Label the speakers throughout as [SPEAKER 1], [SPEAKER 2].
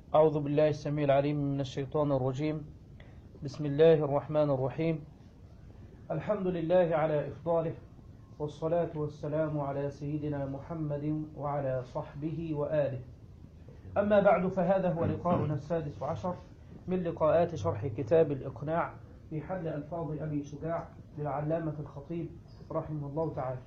[SPEAKER 1] أعوذ بالله السميع العليم من الشيطان الرجيم بسم الله الرحمن الرحيم الحمد لله على إفضاله والصلاة والسلام على سيدنا محمد وعلى صحبه وآله أما بعد فهذا هو لقاؤنا السادس عشر من لقاءات شرح كتاب الإقناع في حل ألفاظ أبي شجاع للعلامة الخطيب رحمه الله تعالى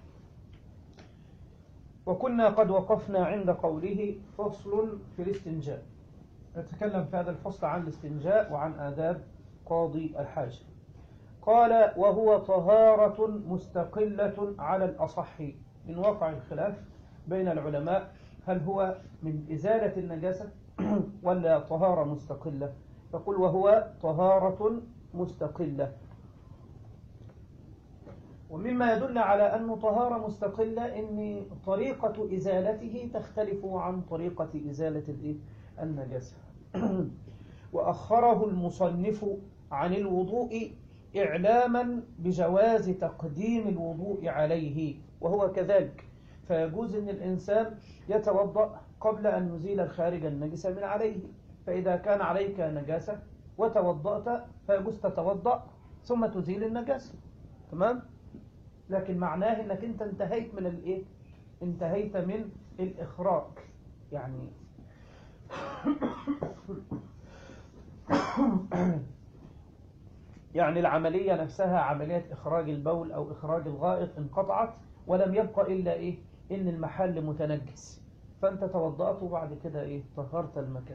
[SPEAKER 1] وكنا قد وقفنا عند قوله فصل في الاستنجاء نتكلم في هذا الفصل عن الاستنجاء وعن آداب قاضي الحاجة قال وهو طهارة مستقلة على الأصح من واقع الخلاف بين العلماء هل هو من إزالة النجاسة ولا طهارة مستقلة يقول وهو طهارة مستقلة ومما يدل على أنه طهارة مستقلة أن طريقة إزالته تختلف عن طريقة إزالة النجاسة وأخره المصنف عن الوضوء إعلاما بجواز تقديم الوضوء عليه وهو كذلك فيجوز أن الإنسان يتوضأ قبل أن يزيل الخارج النجس من عليه فإذا كان عليك نجاسة وتوضأت فيجوز تتوضأ ثم تزيل النجاسة تمام؟ لكن معناه انك انت انتهيت من الايه انتهيت من الاخراج يعني يعني العملية نفسها عملية إخراج البول أو إخراج الغائط انقطعت ولم يبقى إلا إيه إن المحل متنجس فأنت توضأت وبعد كده إيه طهرت المكان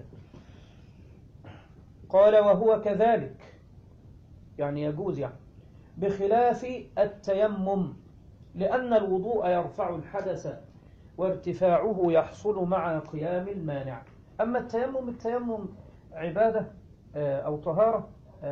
[SPEAKER 1] قال وهو كذلك يعني يجوز يعني بخلاف التيمم لأن الوضوء يرفع الحدث وارتفاعه يحصل مع قيام المانع أما التيمم التيمم عبادة أو طهارة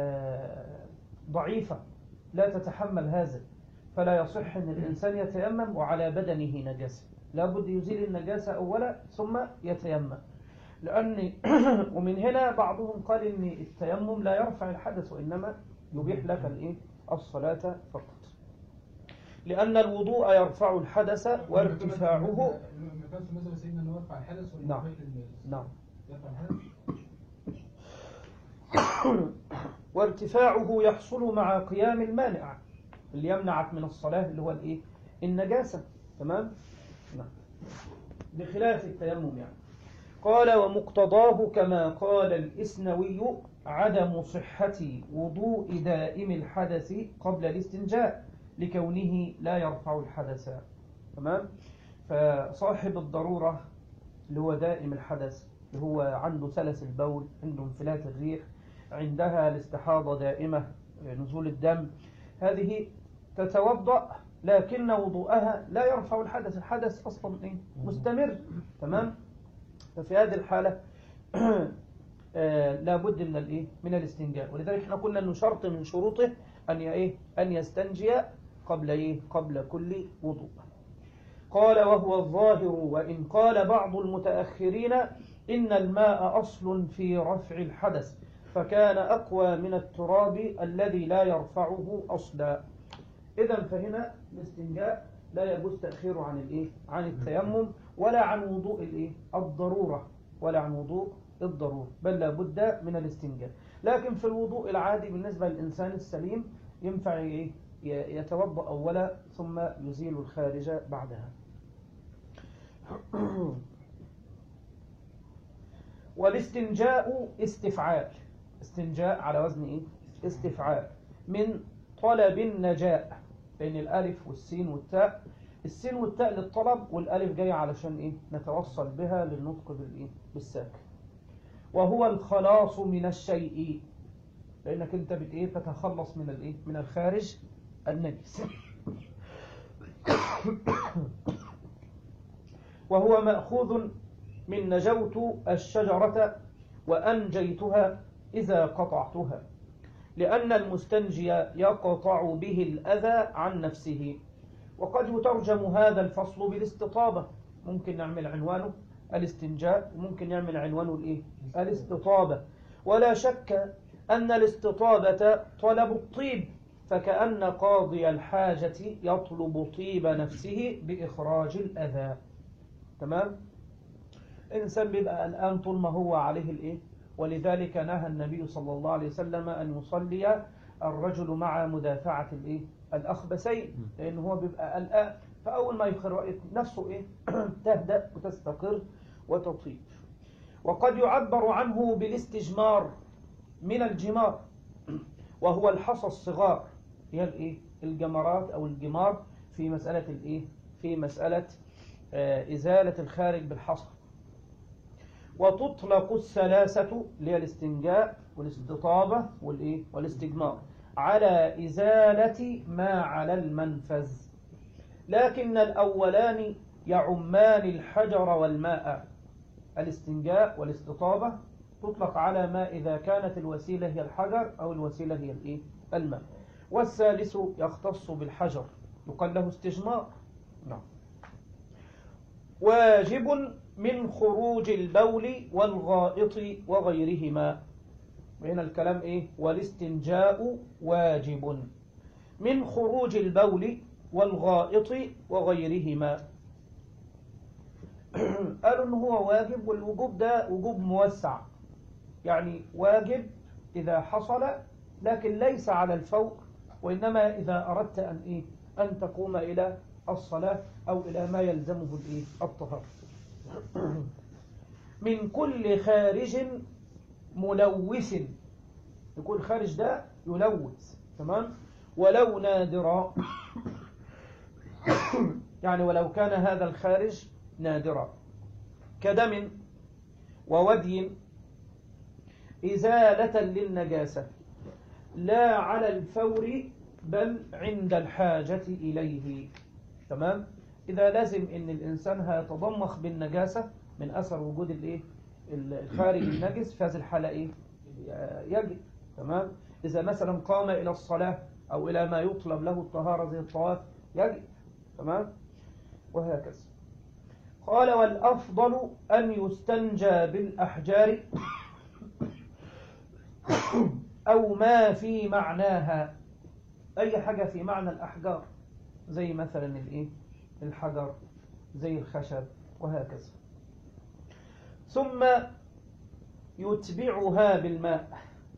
[SPEAKER 1] ضعيفة لا تتحمل هذا فلا يصح أن الإنسان يتيمم وعلى بدنه نجاسة لابد يزيل النجاسة أولا ثم يتيمم لأن ومن هنا بعضهم قال أن التيمم لا يرفع الحدث وإنما يبيح لك الإيه الصلاة فقط لأن الوضوء يرفع الحدث وارتفاعه
[SPEAKER 2] ما كانش مثلا سيدنا انه يرفع الحدث ولا
[SPEAKER 1] نعم.
[SPEAKER 2] يرفع ال-
[SPEAKER 1] نعم
[SPEAKER 2] يرفع الحدث
[SPEAKER 1] وارتفاعه يحصل مع قيام المانع اللي يمنعك من الصلاة اللي هو الايه النجاسة تمام نعم بخلاف التيمم يعني قال ومقتضاه كما قال الإسنوي عدم صحة وضوء دائم الحدث قبل الاستنجاء لكونه لا يرفع الحدث تمام فصاحب الضرورة اللي هو دائم الحدث اللي هو عنده سلس البول عنده انفلات الريح عندها الاستحاضة دائمة نزول الدم هذه تتوضأ لكن وضوءها لا يرفع الحدث الحدث أصلا إيه؟ مستمر تمام ففي هذه الحالة آه، لابد من الايه من الاستنجاء ولذلك احنا قلنا انه شرط من شروطه ان ي- ايه ان يستنجي قبل ايه قبل كل وضوء قال وهو الظاهر وان قال بعض المتاخرين ان الماء اصل في رفع الحدث فكان اقوى من التراب الذي لا يرفعه اصلا اذا فهنا الاستنجاء لا يجوز تاخيره عن الايه عن التيمم ولا عن وضوء الايه الضروره ولا عن وضوء الضرورة بل لابد من الاستنجاء لكن في الوضوء العادي بالنسبة للإنسان السليم ينفع إيه؟ ي- يتوضأ أولا ثم يزيل الخارج بعدها والاستنجاء استفعال استنجاء على وزن إيه؟ استفعال من طلب النجاء بين الألف والسين والتاء السين والتاء للطلب والألف جاية علشان إيه؟ نتوصل بها للنطق بالإيه؟ بالساكن وهو الخلاص من الشيء لأنك أنت بت إيه تتخلص من الإيه من الخارج النجس وهو مأخوذ من نجوت الشجرة وأنجيتها إذا قطعتها لأن المستنجي يقطع به الأذى عن نفسه وقد يترجم هذا الفصل بالاستطابة ممكن نعمل عنوانه الاستنجاء وممكن نعمل عنوانه الايه الاستطابة ولا شك أن الاستطابة طلب الطيب فكأن قاضي الحاجة يطلب طيب نفسه بإخراج الأذى تمام الإنسان بيبقى الآن طول ما هو عليه الإيه ولذلك نهى النبي صلى الله عليه وسلم أن يصلي الرجل مع مدافعة الإيه الأخبثين لأن هو بيبقى الآن فأول ما يخرج نفسه إيه تهدأ وتستقر وتطيب وقد يعبر عنه بالاستجمار من الجمار وهو الحصى الصغار هي الايه الجمرات او الجمار في مسألة الايه في مسألة آه إزالة الخارج بالحصى وتطلق السلاسة اللي هي الاستنجاء والاستطابة والايه والاستجمار على إزالة ما على المنفذ لكن الأولان يعمان الحجر والماء الاستنجاء والاستطابة تطلق على ما إذا كانت الوسيلة هي الحجر أو الوسيلة هي الإيه؟ الماء والثالث يختص بالحجر يقال له استجمار نعم واجب من خروج البول والغائط وغيرهما وهنا الكلام إيه والاستنجاء واجب من خروج البول والغائط وغيرهما قالوا انه هو واجب والوجوب ده وجوب موسع يعني واجب إذا حصل لكن ليس على الفور وإنما إذا أردت أن إيه أن تقوم إلى الصلاة أو إلى ما يلزمه الإيه الطهر من كل خارج ملوث يكون خارج ده يلوث تمام ولو نادرا يعني ولو كان هذا الخارج نادرا كدم وودي إزالة للنجاسة لا على الفور بل عند الحاجة إليه تمام إذا لازم إن الإنسان هيتضمخ بالنجاسة من أثر وجود الإيه الخارج النجس في هذه الحالة إيه يجب تمام إذا مثلا قام إلى الصلاة أو إلى ما يطلب له الطهارة زي الطواف يجب تمام وهكذا قال والأفضل أن يستنجى بالأحجار أو ما في معناها أي حاجة في معنى الأحجار زي مثلا الإيه الحجر زي الخشب وهكذا ثم يتبعها بالماء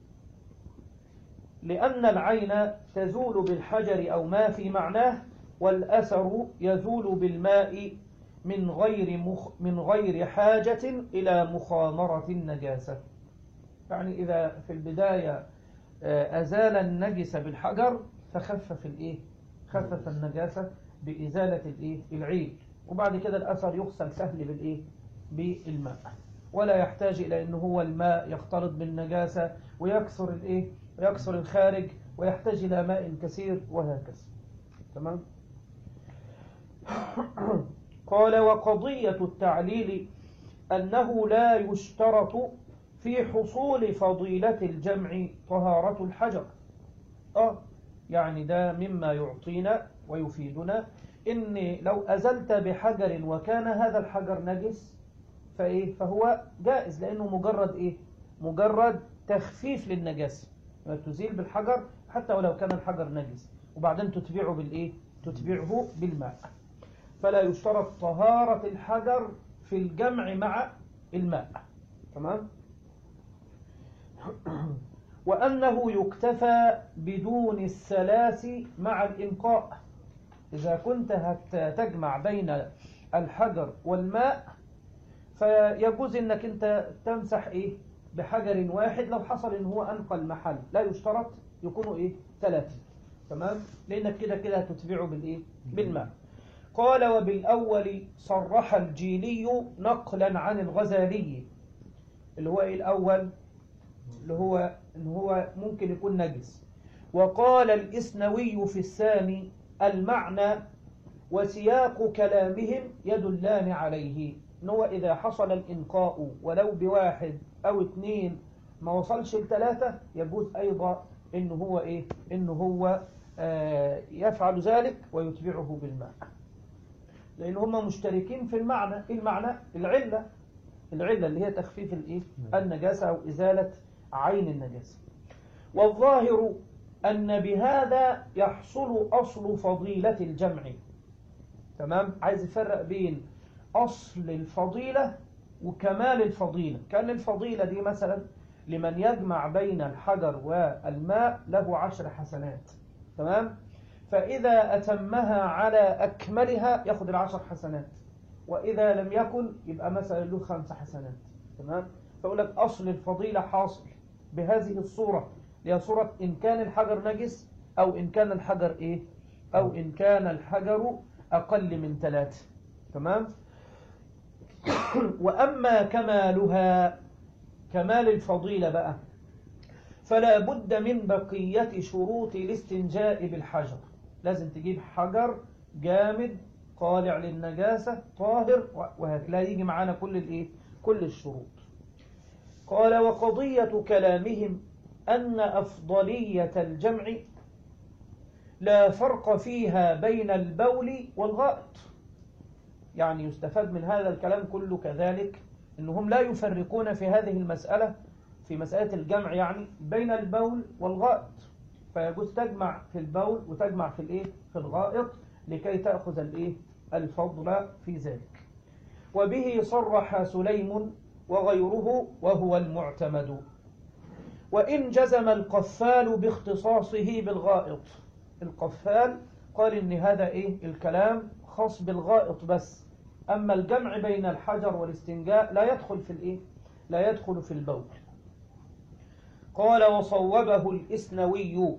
[SPEAKER 1] لأن العين تزول بالحجر أو ما في معناه والأثر يزول بالماء من غير مخ من غير حاجة إلى مخامرة النجاسة يعني إذا في البداية أزال النجس بالحجر فخفف الإيه خفف النجاسة بإزالة الإيه العيد وبعد كده الأثر يغسل سهل بالإيه بالماء ولا يحتاج إلى أنه هو الماء يختلط بالنجاسة ويكسر الإيه ويكسر الخارج ويحتاج إلى ماء كثير وهكذا تمام قال وقضية التعليل أنه لا يشترط في حصول فضيلة الجمع طهارة الحجر آه يعني ده مما يعطينا ويفيدنا إن لو أزلت بحجر وكان هذا الحجر نجس فإيه فهو جائز لأنه مجرد إيه مجرد تخفيف للنجاسة تزيل بالحجر حتى ولو كان الحجر نجس وبعدين تتبعه بالإيه تتبعه بالماء فلا يشترط طهارة الحجر في الجمع مع الماء تمام وأنه يكتفى بدون الثلاث مع الإنقاء إذا كنت هتجمع بين الحجر والماء فيجوز أنك أنت تمسح إيه بحجر واحد لو حصل أنه هو أنقى المحل لا يشترط يكونوا إيه ثلاثة تمام لأنك كده كده هتتبعه بالإيه بالماء قال وبالأول صرح الجيلي نقلا عن الغزالي اللي هو إيه الأول اللي هو إن هو ممكن يكون نجس وقال الإسنوي في الثاني المعنى وسياق كلامهم يدلان عليه إن هو إذا حصل الإنقاء ولو بواحد أو اثنين ما وصلش لثلاثة يجوز أيضا إن هو إيه إن هو آه يفعل ذلك ويتبعه بالماء لأن هم مشتركين في المعنى المعنى العلة العلة اللي هي تخفيف الإيه النجاسة أو إزالة عين النجاسة والظاهر أن بهذا يحصل أصل فضيلة الجمع تمام عايز يفرق بين أصل الفضيلة وكمال الفضيلة كان الفضيلة دي مثلا لمن يجمع بين الحجر والماء له عشر حسنات تمام فإذا أتمها على أكملها ياخد العشر حسنات وإذا لم يكن يبقى مثلا له خمس حسنات تمام فأقول لك أصل الفضيلة حاصل بهذه الصورة هي صورة إن كان الحجر نجس أو إن كان الحجر إيه أو إن كان الحجر أقل من ثلاثة تمام وأما كمالها كمال الفضيلة بقى فلا بد من بقية شروط الاستنجاء بالحجر لازم تجيب حجر جامد قالع للنجاسة طاهر وهكذا يجي معانا كل الايه كل الشروط قال وقضية كلامهم أن أفضلية الجمع لا فرق فيها بين البول والغائط يعني يستفاد من هذا الكلام كله كذلك أنهم لا يفرقون في هذه المسألة في مسألة الجمع يعني بين البول والغائط فيجوز تجمع في البول وتجمع في الايه في الغائط لكي تأخذ الايه الفضل في ذلك وبه صرح سليم وغيره وهو المعتمد وإن جزم القفال باختصاصه بالغائط القفال قال إن هذا إيه الكلام خاص بالغائط بس أما الجمع بين الحجر والاستنجاء لا يدخل في الإيه لا يدخل في البول قال وصوبه الإسنوي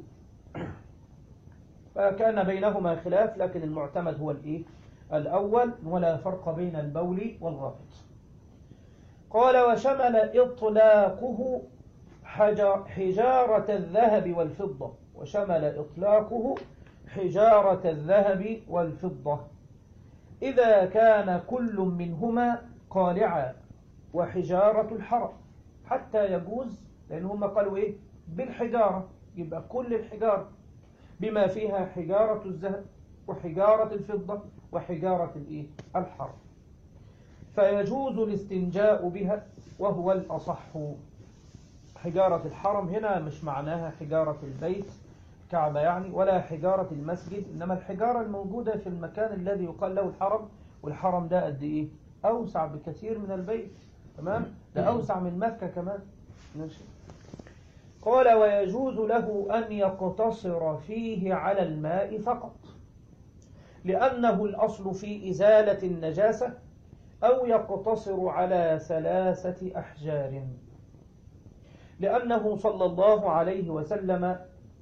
[SPEAKER 1] فكان بينهما خلاف لكن المعتمد هو الإيه الأول ولا فرق بين البول والغائط قال وشمل إطلاقه حجارة الذهب والفضة وشمل إطلاقه حجارة الذهب والفضة إذا كان كل منهما قالعا وحجارة الحرم حتى يجوز لأن هم قالوا إيه بالحجارة يبقى كل الحجارة بما فيها حجارة الذهب وحجارة الفضة وحجارة الإيه الحرم فيجوز الاستنجاء بها وهو الأصح حجارة الحرم هنا مش معناها حجارة البيت كعبة يعني ولا حجارة المسجد إنما الحجارة الموجودة في المكان الذي يقال له الحرم والحرم ده قد إيه أوسع بكثير من البيت تمام ده أوسع من مكة كمان ماشي قال ويجوز له أن يقتصر فيه على الماء فقط لأنه الأصل في إزالة النجاسة أو يقتصر على ثلاثة أحجار لأنه صلى الله عليه وسلم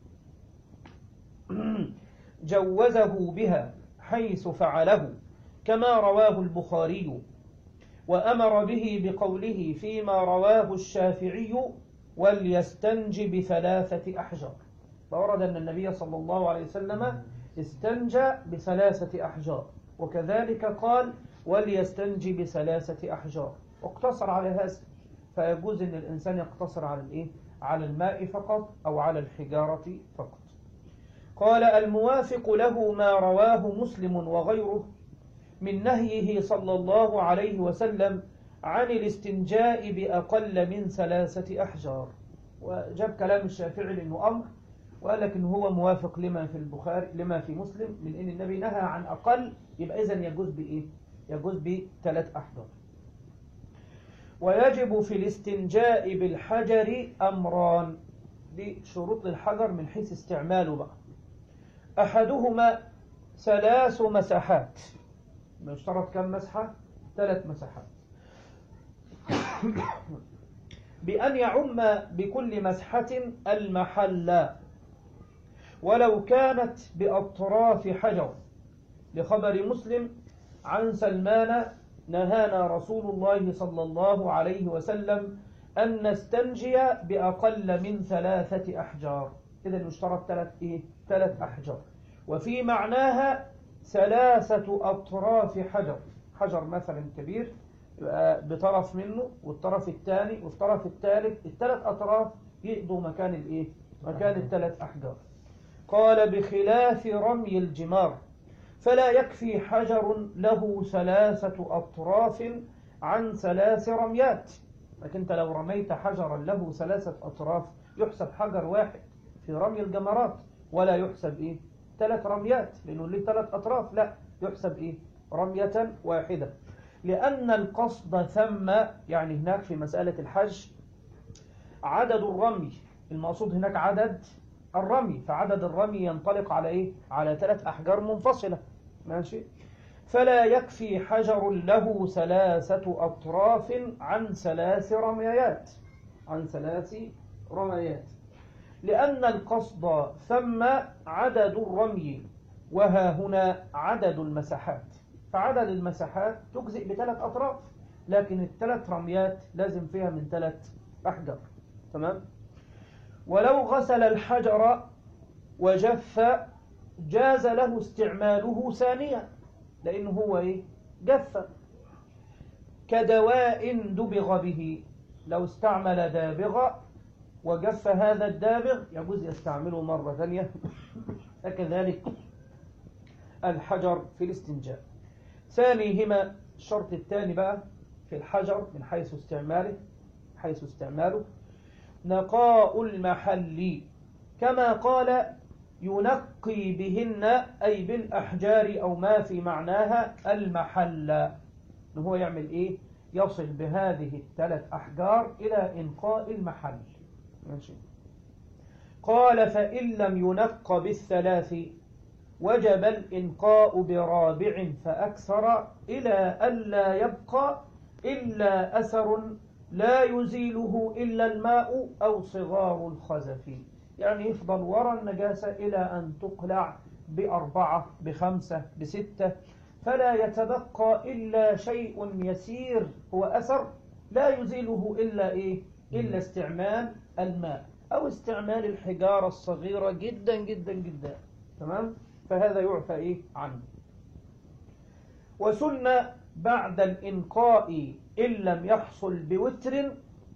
[SPEAKER 1] جوزه بها حيث فعله كما رواه البخاري وأمر به بقوله فيما رواه الشافعي وليستنج بثلاثة أحجار فورد أن النبي صلى الله عليه وسلم استنجى بثلاثة أحجار وكذلك قال وليستنجي بثلاثة أحجار واقتصر على هذا فيجوز أن الإنسان يقتصر على الإيه؟ على الماء فقط أو على الحجارة فقط قال الموافق له ما رواه مسلم وغيره من نهيه صلى الله عليه وسلم عن الاستنجاء بأقل من ثلاثة أحجار وجاب كلام الشافعي لأنه أمر وقال لك إنه هو موافق لما في البخاري لما في مسلم من إن النبي نهى عن أقل يبقى إذن يجوز بإيه؟ يجوز بثلاث أحجار ويجب في الاستنجاء بالحجر أمران دي شروط للحجر من حيث استعماله بقى أحدهما ثلاث مساحات يشترط كم مسحة؟ ثلاث مساحات بأن يعم بكل مسحة المحل ولو كانت بأطراف حجر لخبر مسلم عن سلمان نهانا رسول الله صلى الله عليه وسلم أن نستنجي بأقل من ثلاثة أحجار إذا يشترط ثلاث إيه؟ ثلاث أحجار وفي معناها ثلاثة أطراف حجر حجر مثلا كبير بطرف منه والطرف الثاني والطرف الثالث الثلاث أطراف يقضوا مكان الإيه؟ مكان الثلاث أحجار قال بخلاف رمي الجمار فلا يكفي حجر له ثلاثة أطراف عن ثلاث رميات لكن انت لو رميت حجرا له ثلاثة أطراف يحسب حجر واحد في رمي الجمرات ولا يحسب إيه ثلاث رميات لأنه ليه ثلاث أطراف لا يحسب إيه رمية واحدة لأن القصد ثم يعني هناك في مسألة الحج عدد الرمي المقصود هناك عدد الرمي فعدد الرمي ينطلق على إيه؟ على ثلاث أحجار منفصلة ماشي فلا يكفي حجر له ثلاثة أطراف عن ثلاث رميات عن ثلاث رميات لأن القصد ثم عدد الرمي وها هنا عدد المساحات فعدد المساحات تجزئ بثلاث أطراف لكن الثلاث رميات لازم فيها من ثلاث أحجار تمام ولو غسل الحجر وجف جاز له استعماله ثانيا لأنه هو إيه؟ جف كدواء دبغ به لو استعمل دابغ وجف هذا الدابغ يجوز يستعمله مرة ثانية فكذلك الحجر في الاستنجاء ثانيهما الشرط الثاني بقى في الحجر من حيث استعماله حيث استعماله نقاء المحل كما قال ينقي بهن أي بالأحجار أو ما في معناها المحل إن هو يعمل إيه يصل بهذه الثلاث أحجار إلى إنقاء المحل ماشي قال فإن لم ينق بالثلاث وجب الإنقاء برابع فأكثر إلى ألا يبقى إلا أثر لا يزيله إلا الماء أو صغار الخزف يعني يفضل وراء النجاسة إلى أن تقلع بأربعة بخمسة بستة فلا يتبقى إلا شيء يسير هو أثر لا يزيله إلا إيه إلا استعمال الماء أو استعمال الحجارة الصغيرة جدا جدا جدا تمام فهذا يعفى إيه عنه وسن بعد الإنقاء إن لم يحصل بوتر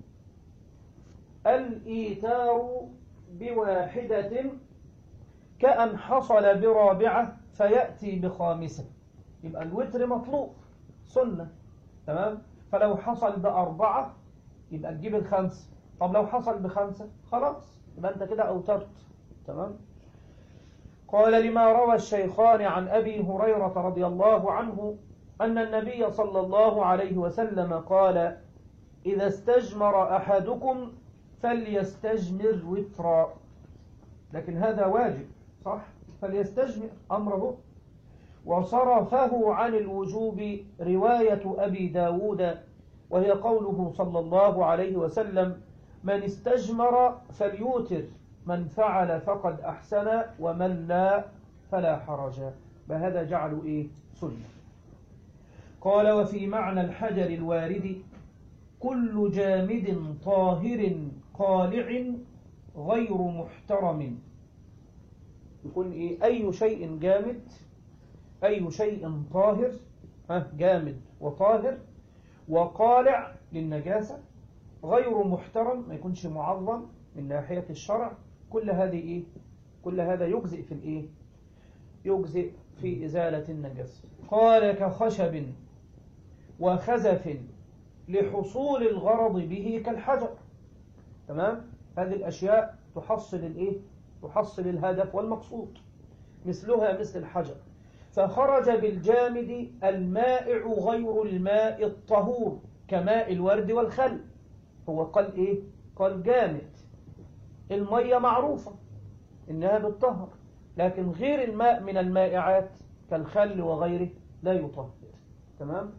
[SPEAKER 1] الإيتار بواحدة كأن حصل برابعة فيأتي بخامسة يبقى الوتر مطلوب سنة تمام فلو حصل بأربعة يبقى تجيب الخمسة طب لو حصل بخمسة خلاص يبقى أنت كده أوترت تمام قال لما روى الشيخان عن أبي هريرة رضي الله عنه أن النبي صلى الله عليه وسلم قال إذا استجمر أحدكم فليستجمر وترا لكن هذا واجب صح فليستجمر أمره وصرفه عن الوجوب رواية أبي داود وهي قوله صلى الله عليه وسلم من استجمر فليوتر من فعل فقد أحسن ومن لا فلا حرج بهذا جعلوا إيه سنة قال وفي معنى الحجر الوارد كل جامد طاهر قالع غير محترم يكون إيه أي شيء جامد أي شيء طاهر ها جامد وطاهر وقالع للنجاسة غير محترم ما يكونش معظم من ناحية الشرع كل هذه إيه كل هذا يجزئ في الإيه يجزئ في إزالة النجاسة قال كخشب وخزف لحصول الغرض به كالحجر تمام هذه الأشياء تحصل الإيه تحصل الهدف والمقصود مثلها مثل الحجر فخرج بالجامد المائع غير الماء الطهور كماء الورد والخل هو قال إيه قال جامد المية معروفة إنها بالطهر لكن غير الماء من المائعات كالخل وغيره لا يطهر تمام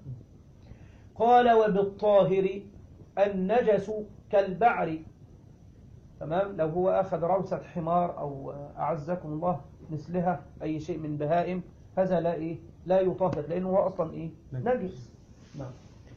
[SPEAKER 1] قال وبالطاهر النجس كالبعر تمام لو هو أخذ روسة حمار أو أعزكم الله مثلها أي شيء من بهائم هذا لا إيه لا يطهر لأنه هو أصلا إيه نجس نعم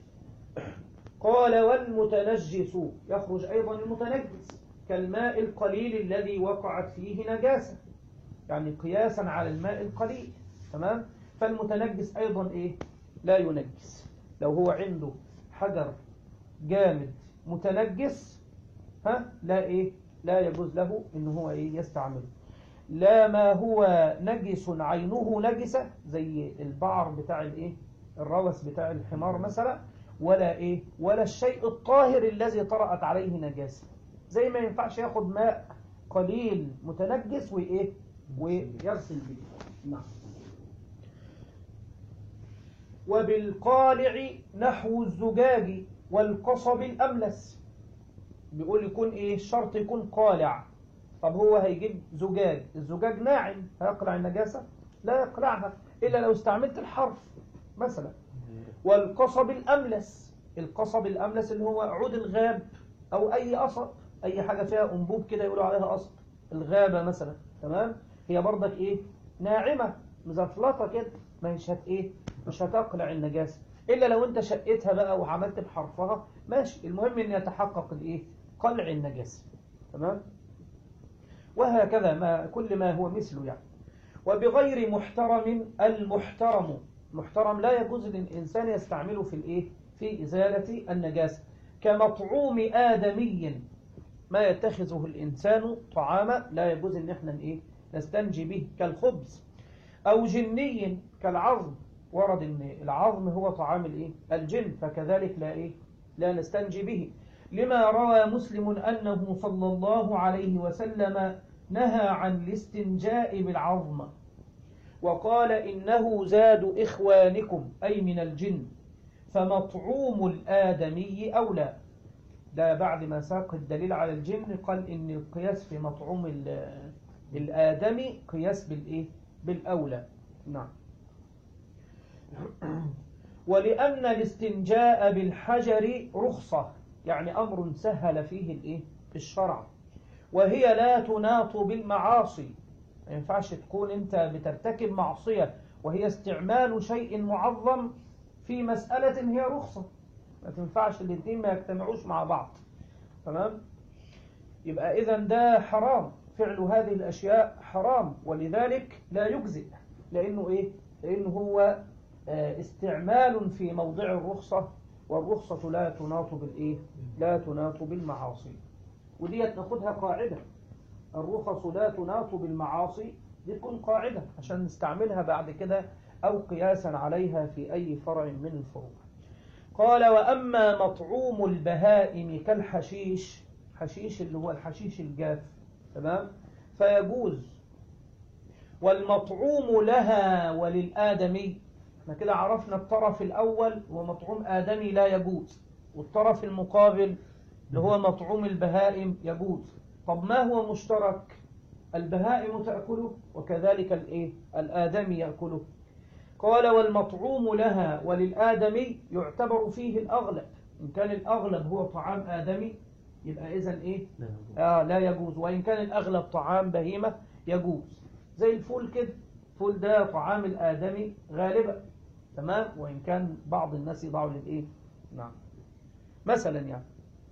[SPEAKER 1] قال والمتنجس يخرج أيضا المتنجس كالماء القليل الذي وقعت فيه نجاسة يعني قياسا على الماء القليل تمام فالمتنجس أيضا إيه لا ينجس لو هو عنده حجر جامد متنجس ها لا إيه لا يجوز له إن هو إيه يستعمله لا ما هو نجس عينه نجسة زي البعر بتاع الإيه الروس بتاع الحمار مثلا ولا إيه ولا الشيء الطاهر الذي طرأت عليه نجاسة زي ما ينفعش ياخد ماء قليل متنجس وإيه ويغسل به نعم وبالقالع نحو الزجاج والقصب الأملس بيقول يكون إيه الشرط يكون قالع طب هو هيجيب زجاج الزجاج ناعم هيقلع النجاسة لا يقلعها إلا لو استعملت الحرف مثلا والقصب الأملس القصب الأملس اللي هو عود الغاب أو أي قصب أي حاجة فيها أنبوب كده يقولوا عليها قصب الغابة مثلا تمام هي برضك إيه ناعمة مزفلطة كده مش هت إيه مش هتقلع النجاسة إلا لو أنت شقتها بقى وعملت بحرفها ماشي المهم أن يتحقق الإيه قلع النجاسة تمام وهكذا ما كل ما هو مثله يعني وبغير محترم المحترم محترم لا يجوز للإنسان يستعمله في الإيه في إزالة النجاسة كمطعوم آدمي ما يتخذه الإنسان طعاما لا يجوز إن احنا إيه نستنجي به كالخبز أو جني كالعظم ورد إن العظم هو طعام الإيه الجن فكذلك لا إيه لا نستنجي به لما روى مسلم أنه صلى الله عليه وسلم نهى عن الاستنجاء بالعظم وقال إنه زاد إخوانكم أي من الجن فمطعوم الآدمي أولى ده بعد ما ساق الدليل على الجن قال إن القياس في مطعوم الآدمي قياس بالإيه؟ بالأولى نعم ولأن الاستنجاء بالحجر رخصة يعني أمر سهل فيه الإيه؟ الشرع وهي لا تناط بالمعاصي ما ينفعش تكون أنت بترتكب معصية وهي استعمال شيء معظم في مسألة هي رخصة ما تنفعش الاثنين ما يجتمعوش مع بعض تمام يبقى إذا ده حرام فعل هذه الأشياء حرام ولذلك لا يجزئ لأنه إيه لأنه هو استعمال في موضع الرخصة والرخصة لا تناط بالإيه لا تناط بالمعاصي وديت ناخدها قاعدة الرخص لا تناط بالمعاصي دي تكون قاعدة عشان نستعملها بعد كده أو قياسا عليها في أي فرع من الفروع قال وأما مطعوم البهائم كالحشيش حشيش اللي هو الحشيش الجاف تمام فيجوز والمطعوم لها وللآدمي احنا كده عرفنا الطرف الأول هو مطعوم آدمي لا يجوز والطرف المقابل اللي هو مطعوم البهائم يجوز طب ما هو مشترك البهائم تأكله وكذلك الايه الآدمي يأكله قال والمطعوم لها وللآدمي يعتبر فيه الأغلب إن كان الأغلب هو طعام آدمي يبقى إذن إيه آه لا يجوز وإن كان الأغلب طعام بهيمة يجوز زي الفول كده الفول ده طعام الآدمي غالبا تمام وإن كان بعض الناس يضعوا للإيه نعم مثلا يعني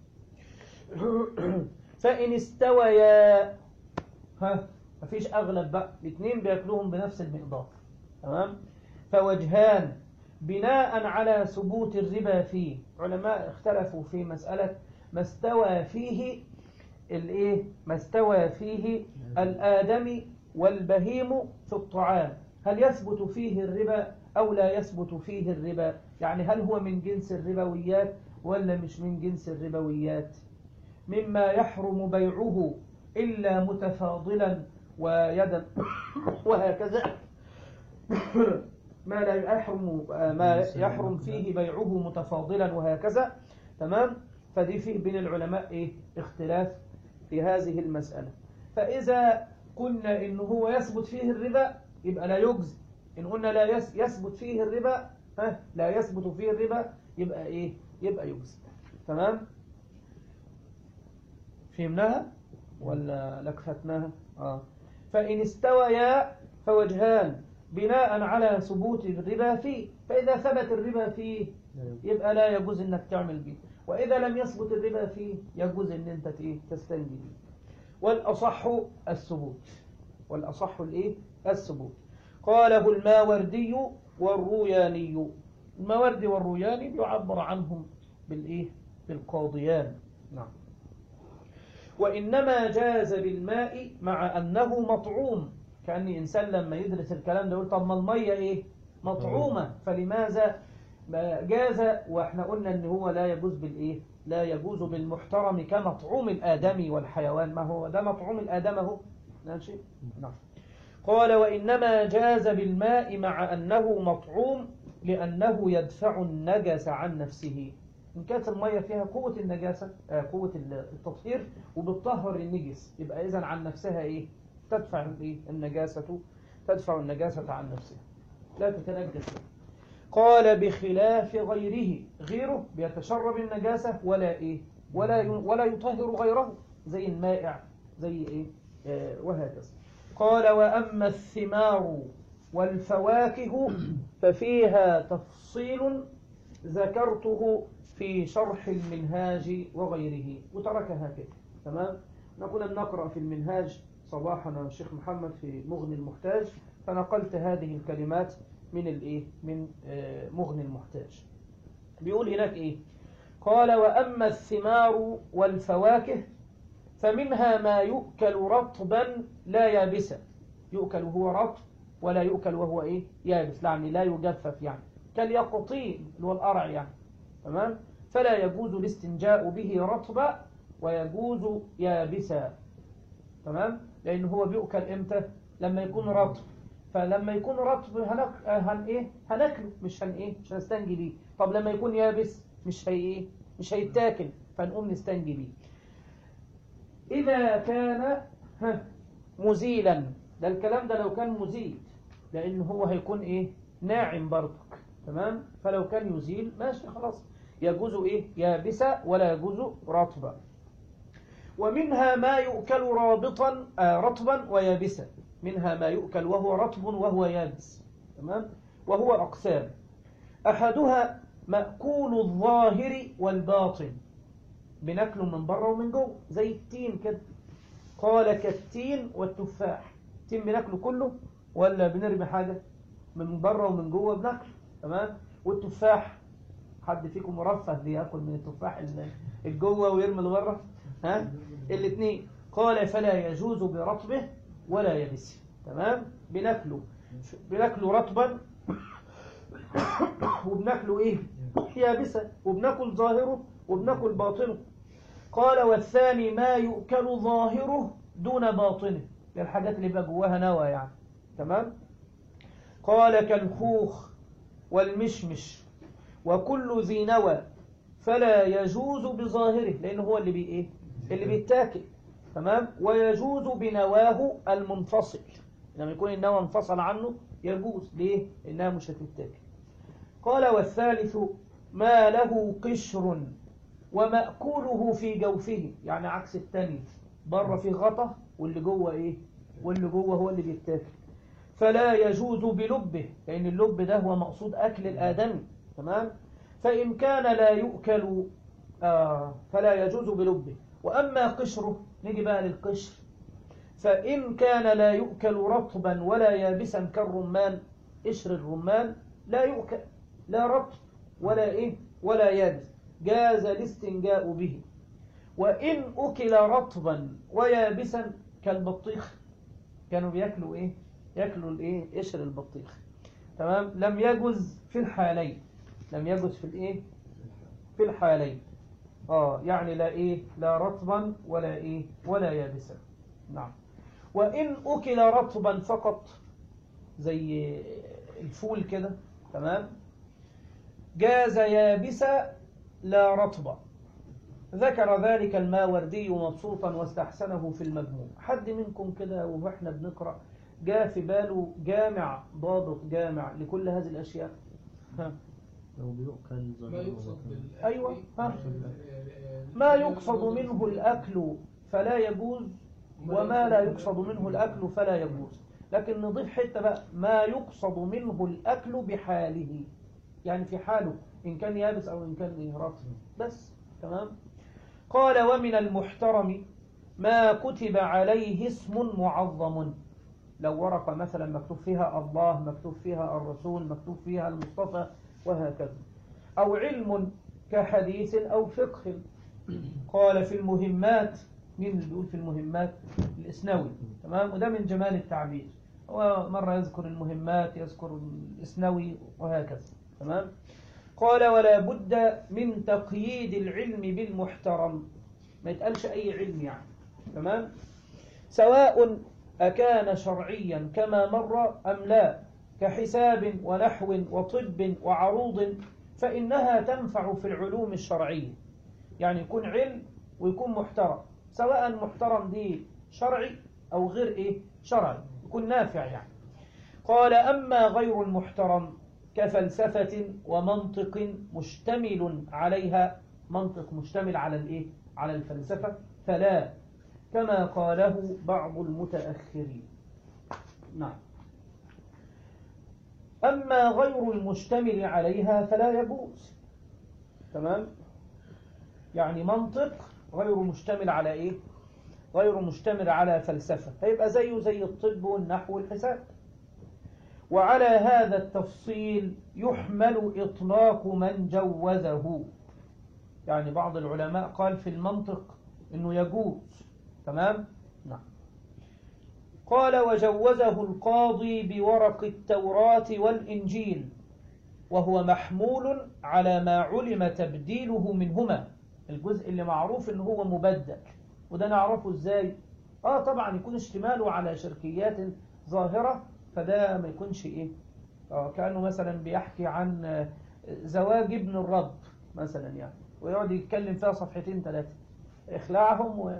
[SPEAKER 1] فإن استويا ها مفيش أغلب بقى الاثنين بياكلوهم بنفس المقدار تمام فوجهان بناء على ثبوت الربا فيه علماء اختلفوا في مسألة ما استوى فيه الايه ما استوى فيه الآدمي والبهيم في الطعام هل يثبت فيه الربا أو لا يثبت فيه الربا يعني هل هو من جنس الربويات ولا مش من جنس الربويات مما يحرم بيعه إلا متفاضلا ويدا وهكذا ما لا يحرم ما يحرم فيه بيعه متفاضلا وهكذا تمام فدي فيه بين العلماء إيه؟ اختلاف في هذه المسألة فإذا قلنا إن هو يثبت فيه الربا يبقى لا يجزي إن قلنا لا يثبت فيه الربا ها لا يثبت فيه الربا يبقى إيه يبقى يجزي تمام فهمناها ولا لكفتناها آه. فإن استويا فوجهان بناء على ثبوت الربا فيه فإذا ثبت الربا فيه يبقى لا يجوز انك تعمل به وإذا لم يثبت الربا فيه يجوز ان انت تستنجي به والأصح الثبوت والأصح الايه الثبوت قاله الماوردي والروياني الماوردي والروياني بيعبر عنهم بالايه بالقاضيان نعم وإنما جاز بالماء مع أنه مطعوم كأن إنسان لما يدرس الكلام ده يقول طب ما المية إيه مطعومة فلماذا جاز وإحنا قلنا إن هو لا يجوز بالإيه لا يجوز بالمحترم كمطعوم الآدمي والحيوان ما هو ده مطعوم الآدم هو ماشي نعم قال وإنما جاز بالماء مع أنه مطعوم لأنه يدفع النجس عن نفسه إن كانت المية فيها قوة النجاسة آه قوة التطهير وبتطهر النجس يبقى إذا عن نفسها إيه تدفع الإيه النجاسة تدفع النجاسة عن نفسها لا تتنجس قال بخلاف غيره غيره بيتشرب النجاسة ولا إيه ولا ولا يطهر غيره زي المائع زي إيه آه وهكذا قال وأما الثمار والفواكه ففيها تفصيل ذكرته في شرح المنهاج وغيره وتركها كده تمام نكون بنقرأ في المنهاج صباحنا الشيخ محمد في مغني المحتاج فنقلت هذه الكلمات من الايه من آه مغني المحتاج بيقول هناك ايه قال واما الثمار والفواكه فمنها ما يؤكل رطبا لا يابسا يؤكل وهو رطب ولا يؤكل وهو ايه يابس يعني لا يجفف يعني كاليقطين اللي هو القرع يعني تمام فلا يجوز الاستنجاء به رطبا ويجوز يابسا تمام لان هو بيؤكل امتى لما يكون رطب فلما يكون رطب هنك... هن ايه هناكله مش هن ايه مش هنستنجي بيه طب لما يكون يابس مش هي ايه مش هيتاكل فنقوم نستنجي بيه اذا كان ها مزيلا ده الكلام ده لو كان مزيل لان هو هيكون ايه ناعم برضك تمام فلو كان يزيل ماشي خلاص يجوز ايه يابسا ولا يجوز رطبا ومنها ما يؤكل رابطا آه رطبا ويابسا منها ما يؤكل وهو رطب وهو يابس تمام وهو أقسام أحدها مأكول الظاهر والباطن بناكله من بره ومن جوه زي التين كده قال كالتين والتفاح التين بناكله كله ولا بنرمي حاجة من بره ومن جوه بناكله تمام والتفاح حد فيكم مرفه بياكل من التفاح الجوه ويرمي اللي بره ها الاثنين قال فلا يجوز برطبه ولا يبسه تمام بناكله بناكله رطبا وبناكله ايه يابسا وبناكل ظاهره وبناكل باطنه قال والثاني ما يؤكل ظاهره دون باطنه للحاجات اللي بقى جواها نوى يعني تمام قال كالخوخ والمشمش وكل ذي نوى فلا يجوز بظاهره لانه هو اللي بي ايه اللي بيتاكل تمام ويجوز بنواه المنفصل لما يكون النوى انفصل عنه يجوز ليه انها مش هتتاكل قال والثالث ما له قشر ومأكوله في جوفه يعني عكس التاني بره في غطا واللي جوه ايه واللي جوه هو اللي بيتاكل فلا يجوز بلبه لان اللب ده هو مقصود اكل الادمي تمام فان كان لا يؤكل آه فلا يجوز بلبه واما قشره نيجي بقى للقشر فإن كان لا يؤكل رطبا ولا يابسا كالرمان قشر الرمان لا يؤكل لا رطب ولا إيه ولا يابس جاز الاستنجاء به وإن أكل رطبا ويابسا كالبطيخ كانوا بياكلوا إيه ياكلوا الإيه قشر البطيخ تمام لم يجوز في الحالين لم يجوز في الإيه في الحالين آه يعني لا إيه لا رطبا ولا إيه ولا يابسا نعم وإن أكل رطبا فقط زي الفول كده تمام جاز يابسا لا رطبا ذكر ذلك الماوردي مبسوطا واستحسنه في المجموع حد منكم كده وإحنا بنقرأ جاء في باله جامع ضابط جامع لكل هذه الأشياء ها
[SPEAKER 3] لو بيؤكل
[SPEAKER 2] ما يقصد بالأكل
[SPEAKER 1] أيوة، ها.
[SPEAKER 2] آه،
[SPEAKER 1] ما يقصد منه الأكل فلا يجوز وما لا يقصد منه الأكل فلا يجوز لكن نضيف حتة بقى ما يقصد منه الأكل بحاله يعني في حاله إن كان يابس أو إن كان إيه رطب بس تمام قال ومن المحترم ما كتب عليه اسم معظم لو ورقة مثلا مكتوب فيها الله مكتوب فيها الرسول مكتوب فيها المصطفى وهكذا أو علم كحديث أو فقه قال في المهمات مين اللي بيقول في المهمات الإسنوي تمام وده من جمال التعبير هو مرة يذكر المهمات يذكر الإسنوي وهكذا تمام قال ولا بد من تقييد العلم بالمحترم ما يتقالش أي علم يعني تمام سواء أكان شرعيا كما مر أم لا كحساب ونحو وطب وعروض فإنها تنفع في العلوم الشرعية يعني يكون علم ويكون محترم سواء محترم دي شرعي أو غير إيه شرعي يكون نافع يعني قال أما غير المحترم كفلسفة ومنطق مشتمل عليها منطق مشتمل على الإيه على الفلسفة فلا كما قاله بعض المتأخرين نعم أما غير المشتمل عليها فلا يجوز تمام يعني منطق غير مشتمل على إيه غير مشتمل على فلسفة هيبقى زيه زي الطب والنحو والحساب وعلى هذا التفصيل يحمل إطلاق من جوزه يعني بعض العلماء قال في المنطق إنه يجوز تمام نعم قال وجوزه القاضي بورق التوراة والإنجيل وهو محمول على ما علم تبديله منهما الجزء اللي معروف إنه هو مبدل وده نعرفه إزاي آه طبعا يكون اشتماله على شركيات ظاهرة فده ما يكونش إيه آه كأنه مثلا بيحكي عن آه، زواج ابن الرب مثلا يعني ويقعد يتكلم فيها صفحتين ثلاثة اخلعهم و...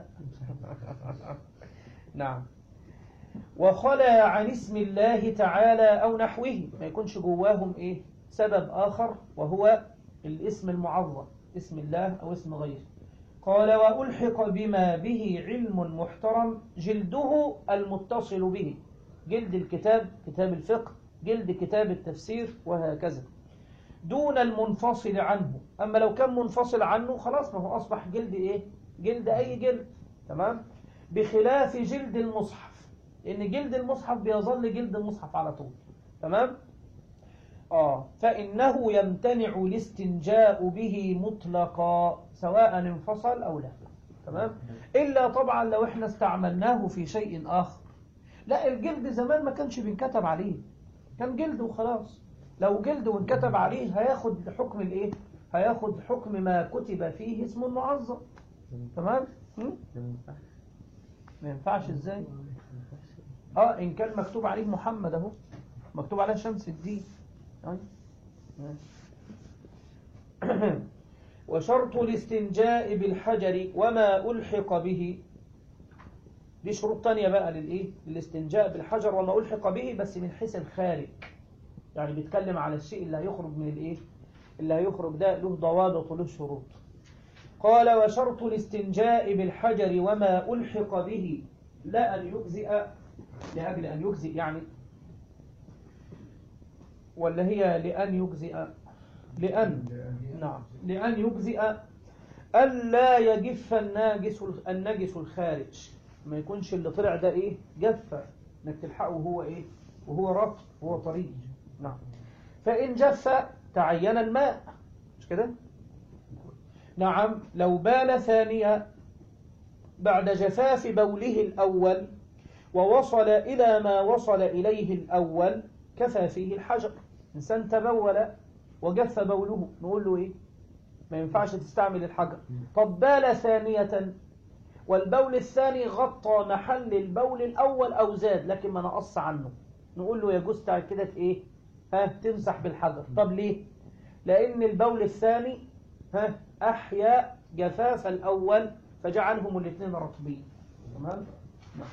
[SPEAKER 1] نعم وخلى عن اسم الله تعالى أو نحوه ما يكونش جواهم إيه سبب آخر وهو الاسم المعظم اسم الله أو اسم غيره قال وألحق بما به علم محترم جلده المتصل به جلد الكتاب كتاب الفقه جلد كتاب التفسير وهكذا دون المنفصل عنه أما لو كان منفصل عنه خلاص ما هو أصبح جلد إيه جلد أي جلد تمام بخلاف جلد المصحف لأن جلد المصحف بيظل جلد المصحف على طول تمام آه فإنه يمتنع الاستنجاء به مطلقا سواء انفصل أو لا تمام إلا طبعا لو احنا استعملناه في شيء آخر لا الجلد زمان ما كانش بينكتب عليه كان جلد وخلاص لو جلد وانكتب عليه هياخد حكم الايه هياخد حكم ما كتب فيه اسم معظم تمام هم؟ ما ينفعش ازاي اه ان كان مكتوب عليه محمد اهو مكتوب عليه شمس الدين أي. وشرط الاستنجاء بالحجر وما ألحق به دي شروط تانية بقى للإيه؟ للاستنجاء بالحجر وما ألحق به بس من حيث الخارج يعني بيتكلم على الشيء اللي هيخرج من الإيه؟ اللي هيخرج ده له ضوابط وله شروط قال وشرط الاستنجاء بالحجر وما ألحق به لا أن يجزئ لأجل أن يجزئ يعني ولا هي لأن يجزئ لأن نعم لأن يجزئ ألا يجف الناجس النجس الخارج ما يكونش اللي طلع ده إيه جف انك تلحقه وهو إيه وهو رطب وهو طريق نعم فإن جف تعين الماء مش كده نعم لو بال ثانية بعد جفاف بوله الأول ووصل إلى ما وصل إليه الأول كفى فيه الحجر إنسان تبول وجف بوله نقول له إيه ما ينفعش تستعمل الحجر طب بال ثانية والبول الثاني غطى محل البول الأول أو زاد لكن ما نقص عنه نقول له يجوز تعال كده إيه ها تمسح بالحجر طب ليه لأن البول الثاني ها أحيا جفاف الأول فجعلهم الاثنين رطبين تمام نعم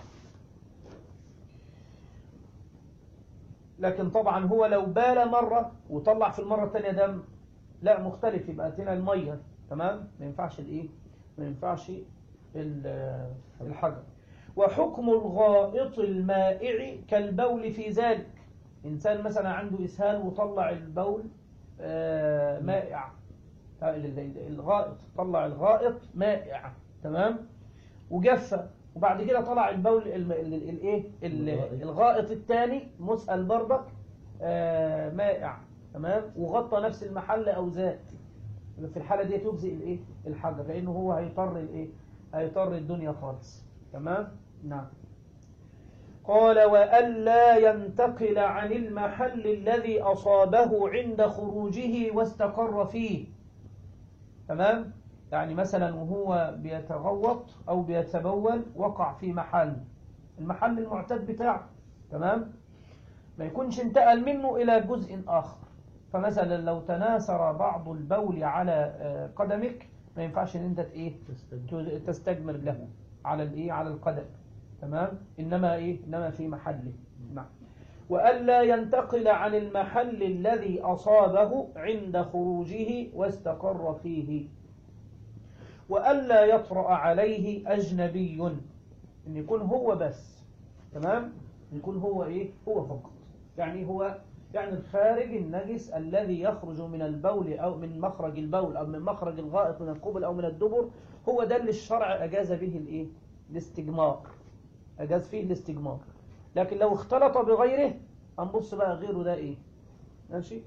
[SPEAKER 1] لكن طبعا هو لو بال مرة وطلع في المرة الثانية دم لا مختلف يبقى هنا المية تمام ما ينفعش الايه ما ينفعش ال- الحجر وحكم الغائط المائع كالبول في ذلك إنسان مثلا عنده إسهال وطلع البول آه، مائع ال- ال- الغائط طلع الغائط مائع تمام وجف وبعد كده طلع البول الم- ال- ال- الايه ال-
[SPEAKER 3] الغائط.
[SPEAKER 1] الغائط الثاني مسأل برضك آه، مائع تمام وغطى نفس المحل او زاد في الحالة دي تجزئ الايه الحجر لانه هو هيضطر الايه هيضطر الدنيا خالص تمام نعم قال وألا ينتقل عن المحل الذي أصابه عند خروجه واستقر فيه تمام يعني مثلا وهو بيتغوط أو بيتبول وقع في محل المحل المعتاد بتاعه تمام ما يكونش انتقل منه إلى جزء آخر فمثلا لو تناثر بعض البول على آه، قدمك ما ينفعش ان انت ايه ت- تستجمر له على الايه على القدم تمام انما ايه انما في محله نعم والا ينتقل عن المحل الذي اصابه عند خروجه واستقر فيه والا يطرا عليه اجنبي ان يكون هو بس تمام يكون هو ايه هو فقط يعني هو يعني الخارج النجس الذي يخرج من البول أو من مخرج البول أو من مخرج الغائط من القبل أو من الدبر هو ده اللي الشرع أجاز به الإيه؟ الاستجمار أجاز فيه الاستجمار لكن لو اختلط بغيره هنبص بقى غيره ده إيه ماشي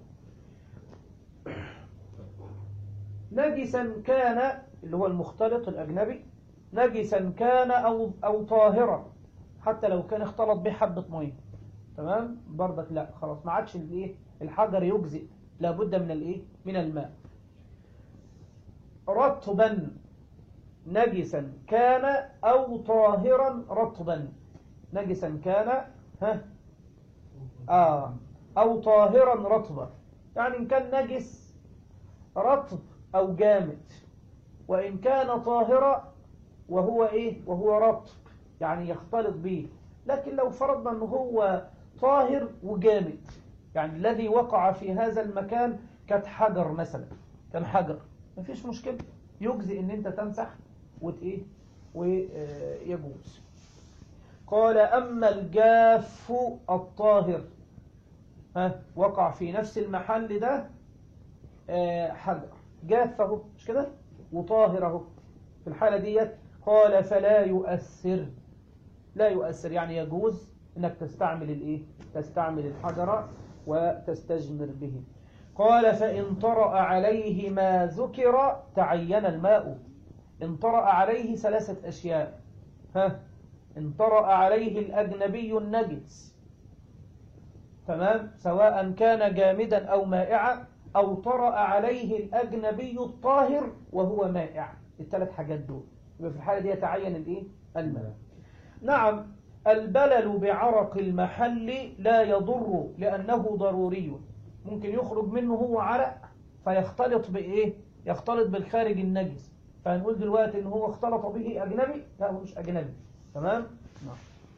[SPEAKER 1] نجسا كان اللي هو المختلط الأجنبي نجسا كان أو, أو طاهرا حتى لو كان اختلط به حبة مية تمام برضك لا خلاص ما عادش الايه الحجر يجزئ لابد من الايه من الماء رطبا نجسا كان او طاهرا رطبا نجسا كان ها آه او طاهرا رطبا يعني ان كان نجس رطب او جامد وان كان طاهرا وهو ايه وهو رطب يعني يختلط به لكن لو فرضنا انه هو طاهر وجامد يعني الذي وقع في هذا المكان كانت حجر مثلا كان حجر مفيش مشكلة يجزي ان انت تمسح وت ايه ويجوز قال اما الجاف الطاهر ها وقع في نفس المحل ده آه، حجر جاف اهو مش كده وطاهر اهو في الحالة ديت قال فلا يؤثر لا يؤثر يعني يجوز انك تستعمل الايه تستعمل الحجر وتستجمر به قال فإن طرأ عليه ما ذكر تعين الماء إن طرأ عليه ثلاثة أشياء ها إن طرأ عليه الأجنبي النجس تمام سواء كان جامدا أو مائعا أو طرأ عليه الأجنبي الطاهر وهو مائع الثلاث حاجات دول يبقى في الحالة دي يتعين الإيه الماء نعم البلل بعرق المحل لا يضر لأنه ضروري ممكن يخرج منه هو عرق فيختلط بإيه يختلط بالخارج النجس فهنقول دلوقتي إن هو اختلط به أجنبي لا هو مش أجنبي تمام نعم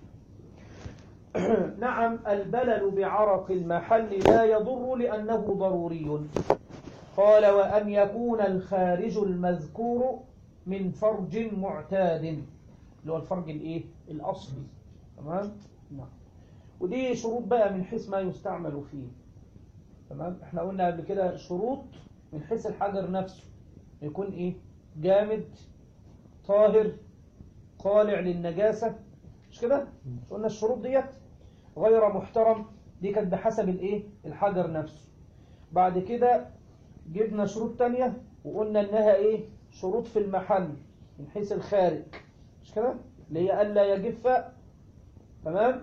[SPEAKER 1] نعم البلل بعرق المحل لا يضر لأنه ضروري قال وأن يكون الخارج المذكور من فرج معتاد اللي هو الفرج الايه الاصلي تمام نعم ودي شروط بقى من حيث ما يستعمل فيه تمام احنا قلنا قبل كده شروط من حيث الحجر نفسه يكون ايه جامد طاهر قالع للنجاسة مش كده مش قلنا الشروط ديت غير محترم دي كانت بحسب الايه الحجر نفسه بعد كده جبنا شروط تانية وقلنا انها ايه شروط في المحل من حيث الخارج مش كده اللي هي ألا يجف تمام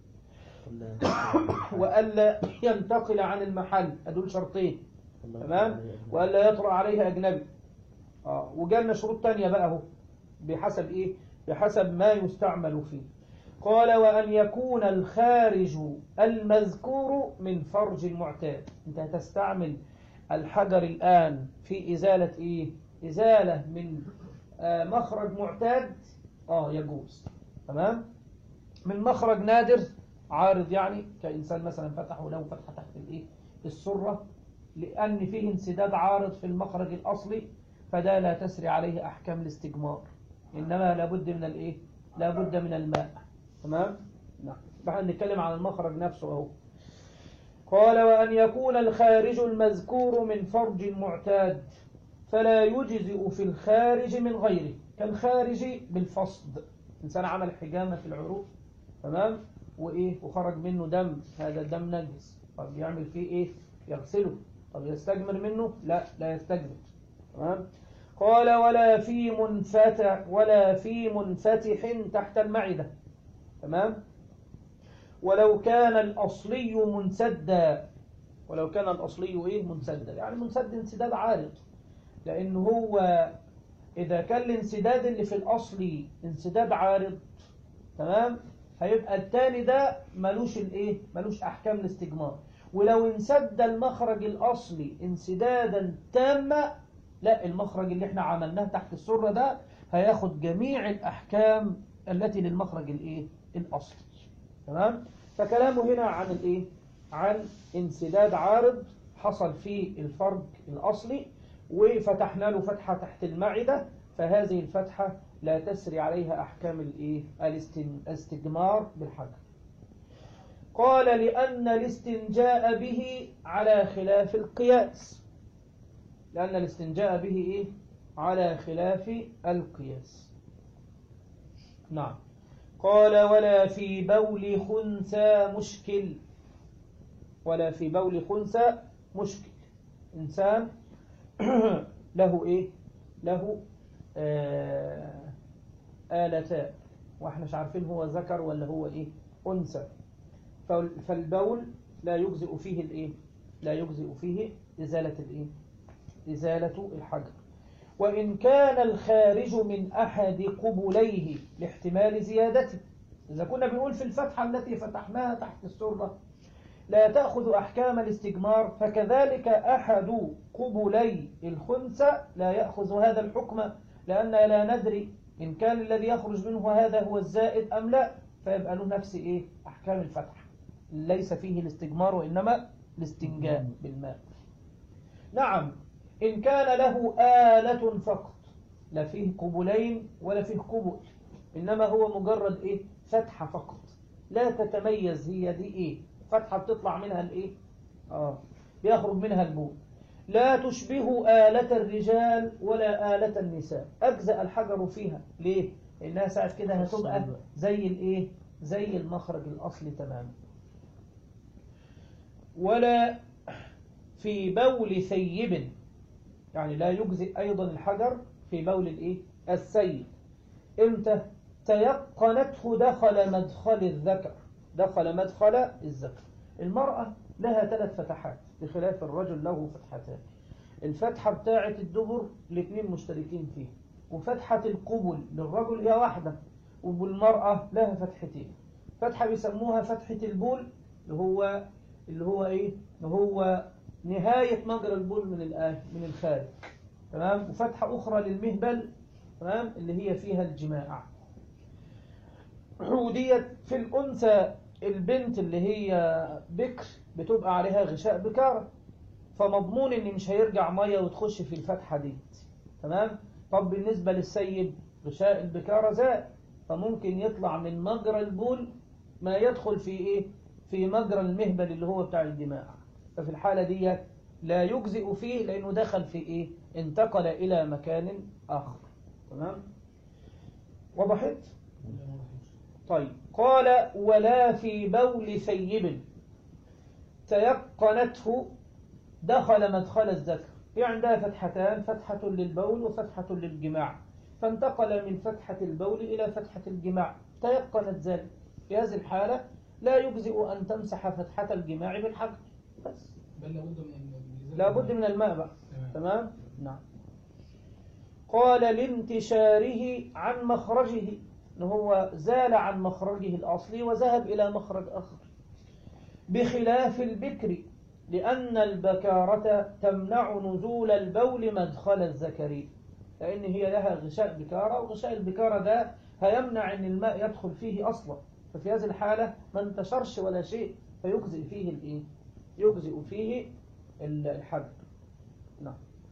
[SPEAKER 1] وألا ينتقل عن المحل أدول شرطين تمام وألا يطرأ عليها أجنبي آه. وجالنا شروط تانية بقى اهو بحسب إيه بحسب ما يستعمل فيه قال وأن يكون الخارج المذكور من فرج المعتاد أنت هتستعمل الحجر الآن في إزالة إيه إزالة من آه مخرج معتاد آه يجوز تمام من مخرج نادر عارض يعني كإنسان مثلا فتحه له فتحة تحت الإيه السرة لأن فيه انسداد عارض في المخرج الأصلي فده لا تسري عليه أحكام الاستجمار إنما لابد من الإيه لابد من الماء تمام نعم نحن نتكلم عن المخرج نفسه أهو قال وأن يكون الخارج المذكور من فرج معتاد فلا يجزئ في الخارج من غيره كالخارج بالفصد إنسان عمل حجامة في العروق تمام وإيه وخرج منه دم هذا الدم نجس طب يعمل فيه إيه يغسله طب يستجمر منه لا لا يستجمر تمام قال ولا في منفتح ولا في منفتح تحت المعدة تمام ولو كان الأصلي منسدا ولو كان الأصلي إيه منسدا يعني منسد انسداد عارض لأن هو إذا كان الانسداد اللي في الأصل انسداد عارض تمام هيبقى التاني ده ملوش الايه ملوش احكام الاستجمار ولو انسد المخرج الاصلي انسدادا تاما لا المخرج اللي احنا عملناه تحت السرة ده هياخد جميع الاحكام التي للمخرج الايه الاصلي تمام فكلامه هنا عن الايه عن انسداد عارض حصل فيه الفرج الاصلي وفتحنا له فتحة تحت المعدة فهذه الفتحة لا تسري عليها أحكام الإيه؟ الاستن- الاستجمار بالحجر قال لأن الاستنجاء به على خلاف القياس لأن الاستنجاء به إيه؟ على خلاف القياس نعم قال ولا في بول خنثى مشكل ولا في بول خنثى مشكل إنسان له إيه له آه آلتان واحنا مش عارفين هو ذكر ولا هو إيه أنثى فال- فالبول لا يجزئ فيه الإيه لا يجزئ فيه إزالة الإيه إزالة الحجر وإن كان الخارج من أحد قبليه لاحتمال زيادته إذا كنا بنقول في الفتحة التي فتحناها تحت السرة لا تأخذ أحكام الاستجمار فكذلك أحد قبلي الخنثى لا يأخذ هذا الحكم لأن لا ندري إن كان الذي يخرج منه هذا هو الزائد أم لا فيبقى له نفس إيه أحكام الفتح ليس فيه الاستجمار وإنما الاستنجاء بالماء نعم إن كان له آلة فقط لا فيه قبلين ولا فيه قبل إنما هو مجرد إيه فتحة فقط لا تتميز هي دي إيه فتحة بتطلع منها الإيه آه بيخرج منها البول لا تشبه آلة الرجال ولا آلة النساء أجزأ الحجر فيها ليه؟ لأنها ساعة كده هتبقى زي الإيه؟ زي المخرج الأصلي تماما ولا في بول ثيب يعني لا يجزئ أيضا الحجر في بول الإيه؟ السيد إمتى تيقنته دخل مدخل الذكر دخل مدخل الذكر المرأة لها ثلاث فتحات بخلاف الرجل له فتحتان الفتحة بتاعة الدبر الاثنين مشتركين فيه وفتحة القبل للرجل هي واحدة وبالمرأة لها فتحتين فتحة بيسموها فتحة البول اللي هو اللي هو ايه اللي هو نهاية مجرى البول من الآه من الخارج تمام وفتحة أخرى للمهبل تمام اللي هي فيها الجماع وديت في الأنثى البنت اللي هي بكر بتبقى عليها غشاء بكارة فمضمون ان مش هيرجع مية وتخش في الفتحة دي تمام طب بالنسبة للسيد غشاء البكارة زائد فممكن يطلع من مجرى البول ما يدخل في ايه في مجرى المهبل اللي هو بتاع الجماع ففي الحالة دي لا يجزئ فيه لانه دخل في ايه انتقل الى مكان اخر تمام وضحت طيب قال ولا في بول ثيب تيقنته دخل مدخل الذكر في عندها فتحتان فتحة للبول وفتحة للجماع فانتقل من فتحة البول إلى فتحة الجماع تيقنت ذلك في هذه الحالة لا يجزئ أن تمسح فتحة الجماع بالحجر بس
[SPEAKER 2] بل لابد من
[SPEAKER 1] لا بد من الماء بقى
[SPEAKER 2] تمام.
[SPEAKER 1] تمام نعم قال لانتشاره عن مخرجه ان هو زال عن مخرجه الأصلي وذهب إلى مخرج آخر بخلاف البكر لأن البكارة تمنع نزول البول مدخل الذكري لأن هي لها غشاء بكارة وغشاء البكارة ده هيمنع أن الماء يدخل فيه أصلا ففي هذه الحالة ما انتشرش ولا شيء فيجزئ فيه الإيه؟ يجزئ فيه الحد نعم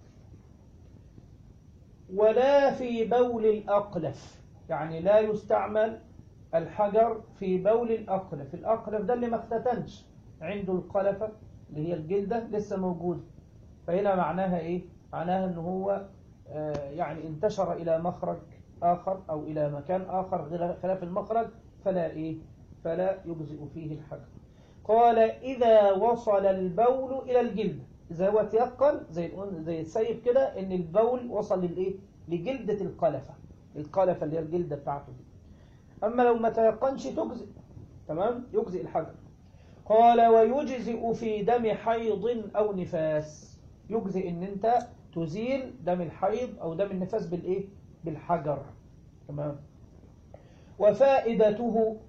[SPEAKER 1] ولا في بول الأقلف يعني لا يستعمل الحجر في بول الأقلف الأقلف ده اللي ما اختتنش عنده القلفة اللي هي الجلدة لسه موجودة فهنا معناها إيه؟ معناها أنه هو آه يعني انتشر إلى مخرج آخر أو إلى مكان آخر غير خلاف المخرج فلا إيه؟ فلا يجزئ فيه الحجر قال إذا وصل البول إلى الجلد إذا هو تيقن زي زي السيف كده إن البول وصل للإيه؟ لجلدة القلفة القلفة اللي هي الجلدة بتاعته دي أما لو ما تيقنش تجزئ تمام يجزئ الحجر قال ويجزئ في دم حيض أو نفاس يجزئ إن أنت تزيل دم الحيض أو دم النفاس بالإيه؟ بالحجر تمام وفائدته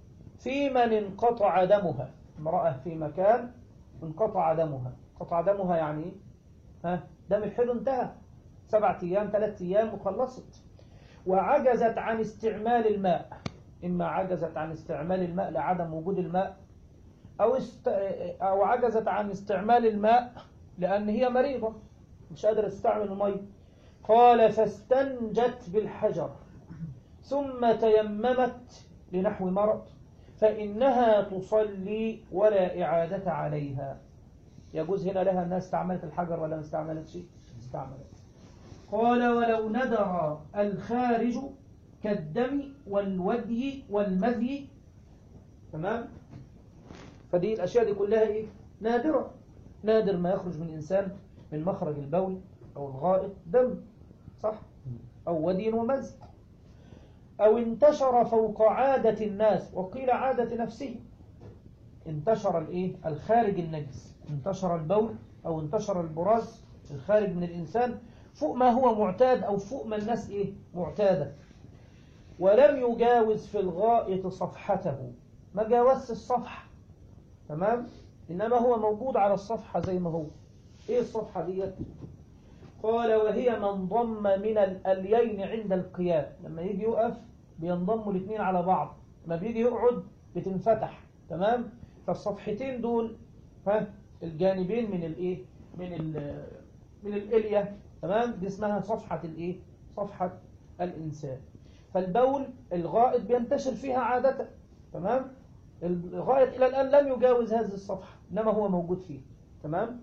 [SPEAKER 1] في من انقطع دمها امرأة في مكان انقطع دمها انقطع دمها يعني إيه؟ ها دم الحيض انتهى سبعة أيام ثلاثة أيام وخلصت وعجزت عن استعمال الماء إما عجزت عن استعمال الماء لعدم وجود الماء أو, است... أو عجزت عن استعمال الماء لأن هي مريضة مش قادرة تستعمل المية قال فاستنجت بالحجر ثم تيممت لنحو مرض فإنها تصلي ولا إعادة عليها يجوز هنا لها أنها استعملت الحجر ولا ما استعملت شيء استعملت قال ولو ندر الخارج كالدم والودي والمذي تمام فدي الأشياء دي كلها إيه نادرة نادر ما يخرج من إنسان من مخرج البول أو الغائط دم صح أو ودي ومذي أو انتشر فوق عادة الناس وقيل عادة نفسه انتشر الايه الخارج النجس انتشر البول أو انتشر البراز الخارج من الإنسان فوق ما هو معتاد أو فوق ما الناس إيه معتادة ولم يجاوز في الغائط صفحته ما جاوزش الصفحة تمام إنما هو موجود على الصفحة زي ما هو إيه الصفحة دي قال وهي من ضم من الأليين عند القيام لما يجي يقف بينضموا الاثنين على بعض لما بيجي يقعد بتنفتح تمام فالصفحتين دول ها الجانبين من الايه من ال من الاليه تمام دي اسمها صفحه الايه صفحه الانسان فالبول الغائط بينتشر فيها عاده تمام الغائط الى الان لم يجاوز هذه الصفحه انما هو موجود فيه تمام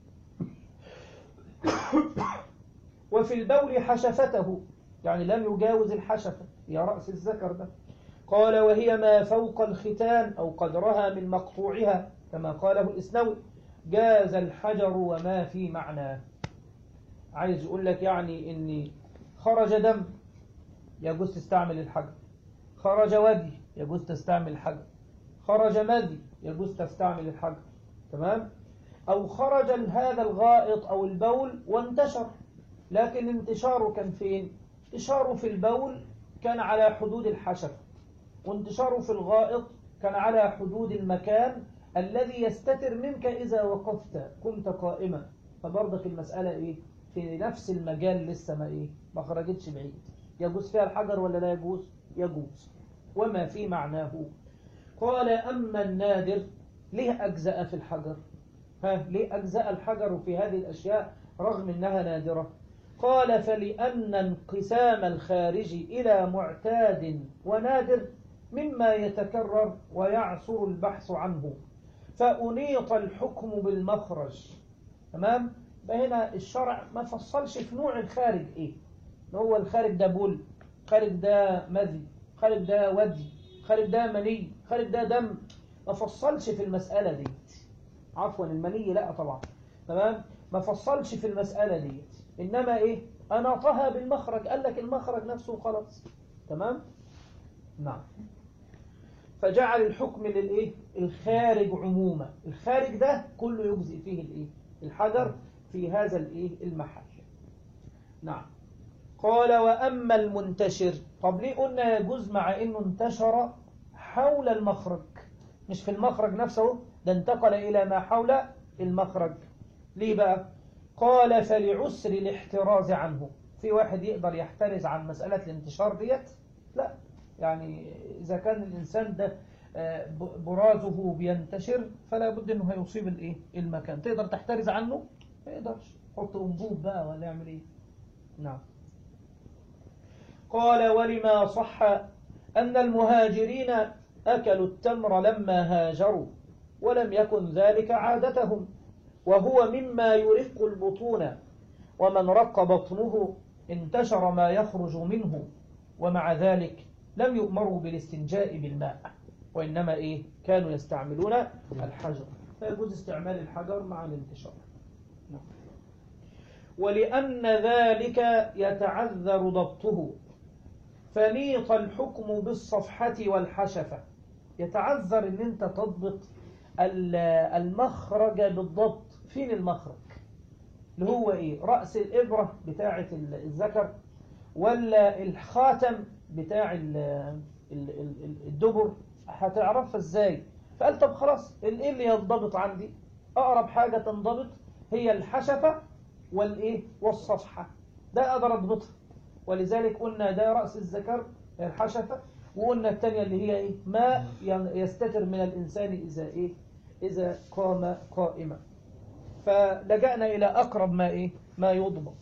[SPEAKER 1] وفي البول حشفته يعني لم يجاوز الحشفة هي رأس الذكر ده قال وهي ما فوق الختان أو قدرها من مقطوعها كما قاله الإسنوي جاز الحجر وما في معناه عايز يقول لك يعني إن خرج دم يجوز تستعمل الحجر خرج ودي يجوز تستعمل الحجر خرج مذي يجوز تستعمل الحجر تمام أو خرج هذا الغائط أو البول وانتشر لكن انتشاره كان فين انتشاره في البول كان على حدود الحشفة وانتشاره في الغائط كان على حدود المكان الذي يستتر منك إذا وقفت كنت قائما فبرضك المسألة إيه في نفس المجال لسه ما إيه ما خرجتش بعيد يجوز فيها الحجر ولا لا يجوز يجوز وما في معناه قال أما النادر ليه أجزأ في الحجر ها ليه أجزأ الحجر في هذه الأشياء رغم أنها نادرة قال فلأن انقسام الخارج إلى معتاد ونادر مما يتكرر ويعصر البحث عنه فأنيط الحكم بالمخرج تمام فهنا الشرع ما فصلش في نوع الخارج ايه هو الخارج ده بول خارج ده مذي خارج ده ودي خارج ده مني خارج ده دم ما فصلش في المسألة دي عفوا المني لا طبعا تمام ما فصلش في المسألة دي إنما إيه أناطها بالمخرج قال لك المخرج نفسه خلاص تمام نعم فجعل الحكم للإيه الخارج عموما الخارج ده كله يجزئ فيه الإيه الحجر في هذا الإيه المحل نعم قال وأما المنتشر طب ليه قلنا يجوز مع إنه انتشر حول المخرج مش في المخرج نفسه ده انتقل إلى ما حول المخرج ليه بقى قال فلعسر الاحتراز عنه في واحد يقدر يحترز عن مسألة الانتشار ديت لا يعني إذا كان الإنسان ده برازه بينتشر فلا بد أنه هيصيب الإيه المكان تقدر تحترز عنه ما يقدرش حط أنبوب بقى ولا يعمل إيه نعم قال ولما صح أن المهاجرين أكلوا التمر لما هاجروا ولم يكن ذلك عادتهم وهو مما يرق البطون ومن رق بطنه انتشر ما يخرج منه ومع ذلك لم يؤمروا بالاستنجاء بالماء وإنما إيه كانوا يستعملون الحجر فيجوز استعمال الحجر مع الانتشار ولأن ذلك يتعذر ضبطه فنيط الحكم بالصفحة والحشفة يتعذر ان انت تضبط المخرج بالضبط فين المخرج اللي هو ايه رأس الإبرة بتاعة الذكر ولا الخاتم بتاع الدبر هتعرفها ازاي فقال طب خلاص ايه اللي ينضبط عندي اقرب حاجة تنضبط هي الحشفة والايه والصفحة ده اقدر اضبطها ولذلك قلنا ده رأس الذكر هي الحشفة وقلنا الثانية اللي هي ايه ما يستتر من الانسان اذا ايه اذا قام قائما فلجأنا الى اقرب ما ايه ما يضبط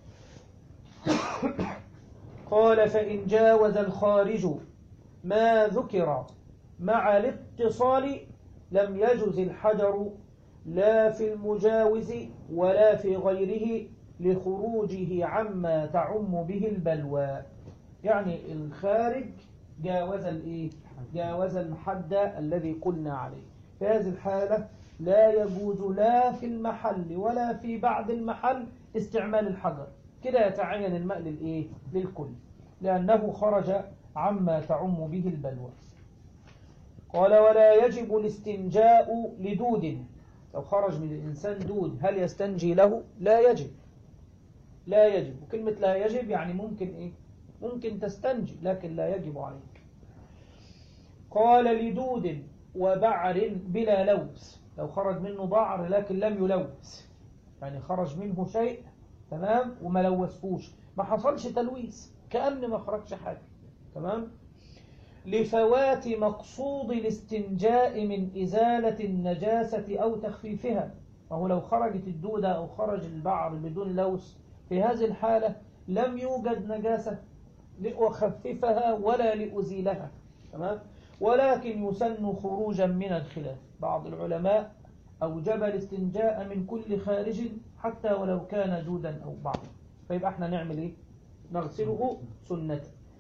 [SPEAKER 1] قال فإن جاوز الخارج ما ذكر مع الاتصال لم يجز الحجر لا في المجاوز ولا في غيره لخروجه عما تعم به البلوى يعني الخارج جاوز الايه جاوز الحد الذي قلنا عليه في هذه الحالة لا يجوز لا في المحل ولا في بعد المحل استعمال الحجر كده يتعين الماء للايه للكل لأنه خرج عما تعم به البلوى قال ولا يجب الاستنجاء لدود لو خرج من الإنسان دود هل يستنجي له لا يجب لا يجب وكلمة لا يجب يعني ممكن إيه ممكن تستنجي لكن لا يجب عليك قال لدود وبعر بلا لوث لو خرج منه بعر لكن لم يلوث يعني خرج منه شيء تمام وما لوثهوش ما حصلش تلويث كأن ما خرجش حاجة تمام لفوات مقصود الاستنجاء من إزالة النجاسة أو تخفيفها وهو لو خرجت الدودة أو خرج البعر بدون لوث في هذه الحالة لم يوجد نجاسة لأخففها ولا لأزيلها تمام ولكن يسن خروجا من الخلاف بعض العلماء أوجب الاستنجاء من كل خارج حتى ولو كان دودا أو بعض فيبقى احنا نعمل ايه نغسله سنة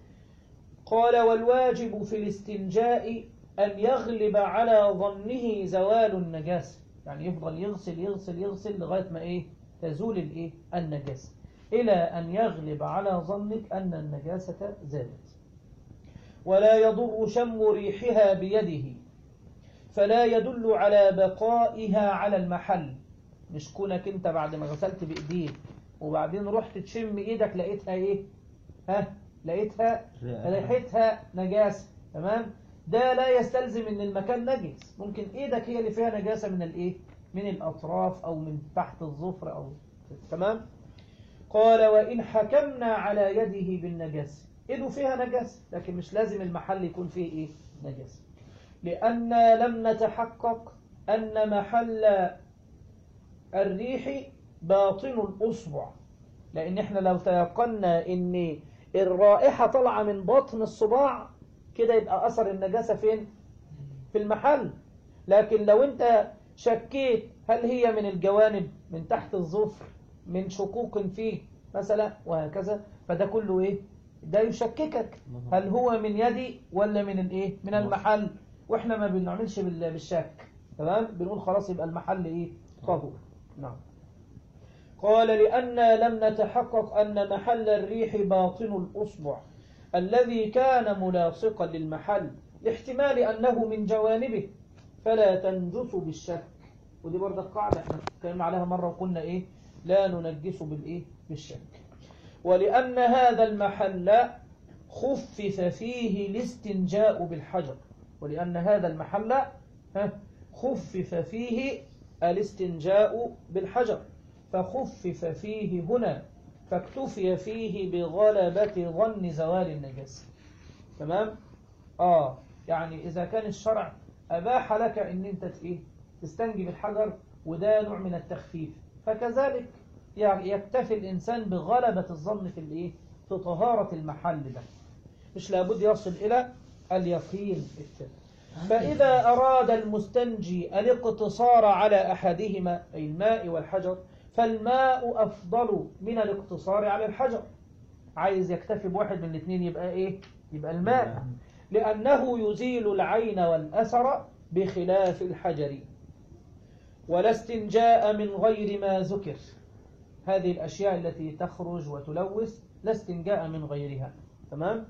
[SPEAKER 1] قال والواجب في الاستنجاء أن يغلب على ظنه زوال النجاسة يعني يفضل يغسل يغسل يغسل لغاية ما ايه تزول الايه النجاسة إلى أن يغلب على ظنك أن النجاسة زالت ولا يضر شم ريحها بيده فلا يدل على بقائها على المحل مش كونك انت بعد ما غسلت بايديك وبعدين رحت تشم ايدك لقيتها ايه ها لقيتها ريحتها نجاسة تمام ده لا يستلزم ان المكان نجس ممكن ايدك هي اللي فيها نجاسة من الايه من الاطراف او من تحت الظفر او تمام قال وان حكمنا على يده بالنجاسة ايده فيها نجاسة لكن مش لازم المحل يكون فيه ايه نجاسة لأن لم نتحقق أن محل الريح باطن الأصبع لأن احنا لو تيقنا أن الرائحة طالعة من باطن الصباع كده يبقى أثر النجاسة فين؟ في المحل لكن لو أنت شكيت هل هي من الجوانب من تحت الظفر من شقوق فيه مثلا وهكذا فده كله إيه؟ ده يشككك هل هو من يدي ولا من الايه من المحل واحنا ما بنعملش بالشك تمام بنقول خلاص يبقى المحل ايه طهور نعم قال لأن لم نتحقق أن محل الريح باطن الأصبع الذي كان ملاصقا للمحل لاحتمال أنه من جوانبه فلا تنجس بالشك ودي برضه قاعدة احنا اتكلمنا عليها مرة وقلنا ايه لا ننجس بالايه بالشك ولأن هذا المحل خفف فيه الاستنجاء بالحجر ولأن هذا المحل خفف فيه الاستنجاء بالحجر فخفف فيه هنا فاكتفي فيه بغلبة ظن زوال النجاسة تمام؟ آه يعني إذا كان الشرع أباح لك أن أنت إيه؟ تستنجي بالحجر وده نوع من التخفيف فكذلك يكتفي الإنسان بغلبة الظن في الإيه؟ في طهارة المحل ده مش لابد يصل إلى اليقين التام فإذا أراد المستنجي الاقتصار على أحدهما أي الماء والحجر فالماء أفضل من الاقتصار على الحجر عايز يكتفي بواحد من الاثنين يبقى إيه؟ يبقى الماء لأنه يزيل العين والأثر بخلاف الحجر ولا استنجاء من غير ما ذكر هذه الأشياء التي تخرج وتلوث لا استنجاء من غيرها تمام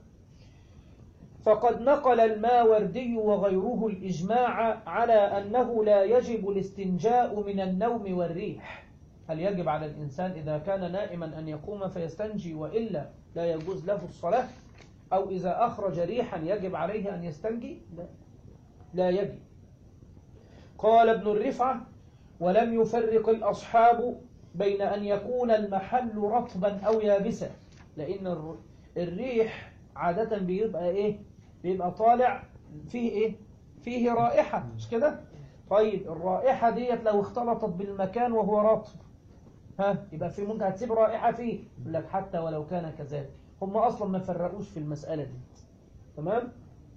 [SPEAKER 1] فقد نقل الماوردي وغيره الإجماع على أنه لا يجب الاستنجاء من النوم والريح هل يجب على الإنسان إذا كان نائما أن يقوم فيستنجي وإلا لا يجوز له الصلاة أو إذا أخرج ريحا يجب عليه أن يستنجي لا لا يجب قال ابن الرفعة ولم يفرق الأصحاب بين أن يكون المحل رطبا أو يابسا لأن الر- الريح عادة بيبقى إيه بيبقى طالع فيه إيه فيه رائحة مش كده طيب الرائحة ديت لو اختلطت بالمكان وهو رطب ها يبقى في ممكن هتسيب رائحة فيه يقول لك حتى ولو كان كذلك هم أصلا ما فرقوش في المسألة دي تمام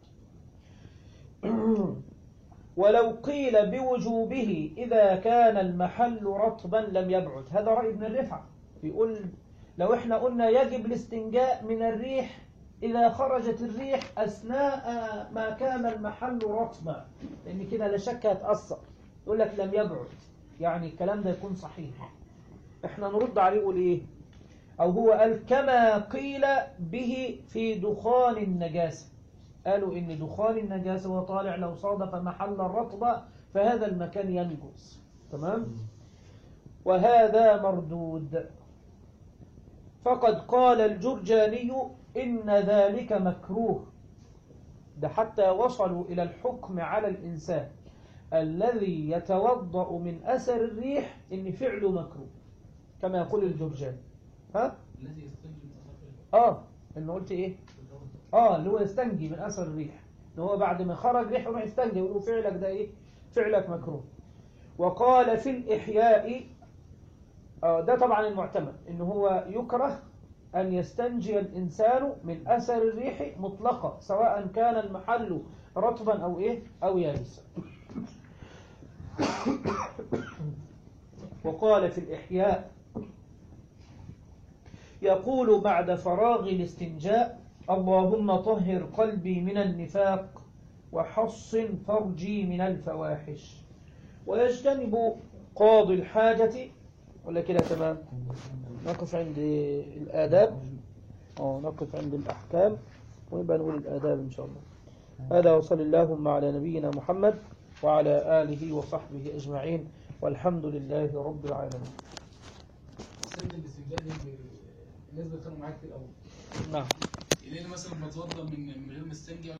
[SPEAKER 1] ولو قيل بوجوبه إذا كان المحل رطبا لم يبعد هذا رأي ابن الرفعة بيقول لو احنا قلنا يجب الاستنجاء من الريح إذا خرجت الريح أثناء ما كان المحل رطبا لأن كده لا شك هتأثر يقول لك لم يبعد يعني الكلام ده يكون صحيح احنا نرد عليه يقول ايه أو هو قال كما قيل به في دخان النجاسة قالوا إن دخان النجاسة هو طالع لو صادف محل الرطبة فهذا المكان ينجس تمام وهذا مردود فقد قال الجرجاني إن ذلك مكروه ده حتى وصلوا إلى الحكم على الإنسان الذي يتوضأ من أثر الريح إن فعله مكروه كما يقول الجرجاني ها؟
[SPEAKER 2] الذي يستنجي من أثر
[SPEAKER 1] آه إنه قلت إيه؟ اه اللي هو يستنجي من اثر الريح ان هو بعد ما خرج ريح يروح يستنجي يقولوا فعلك ده ايه فعلك مكروه وقال في الاحياء آه ده طبعا المعتمد ان هو يكره ان يستنجي الانسان من اثر الريح مطلقا سواء كان المحل رطبا او ايه او يابسا وقال في الاحياء يقول بعد فراغ الاستنجاء اللهم طهر قلبي من النفاق وحصن فرجي من الفواحش ويجتنب قاضي الحاجة ولا كده تمام نقف عند الآداب أو نقف عند الأحكام ونبقى نقول الآداب إن شاء الله هذا وصل اللهم على نبينا محمد وعلى آله وصحبه أجمعين والحمد لله رب العالمين
[SPEAKER 2] سند الاستنجاء دي ب- الناس بيتخانقوا معاك كتير قوي
[SPEAKER 1] نعم
[SPEAKER 2] لان مثلا بتوضى من من غير ما استنجي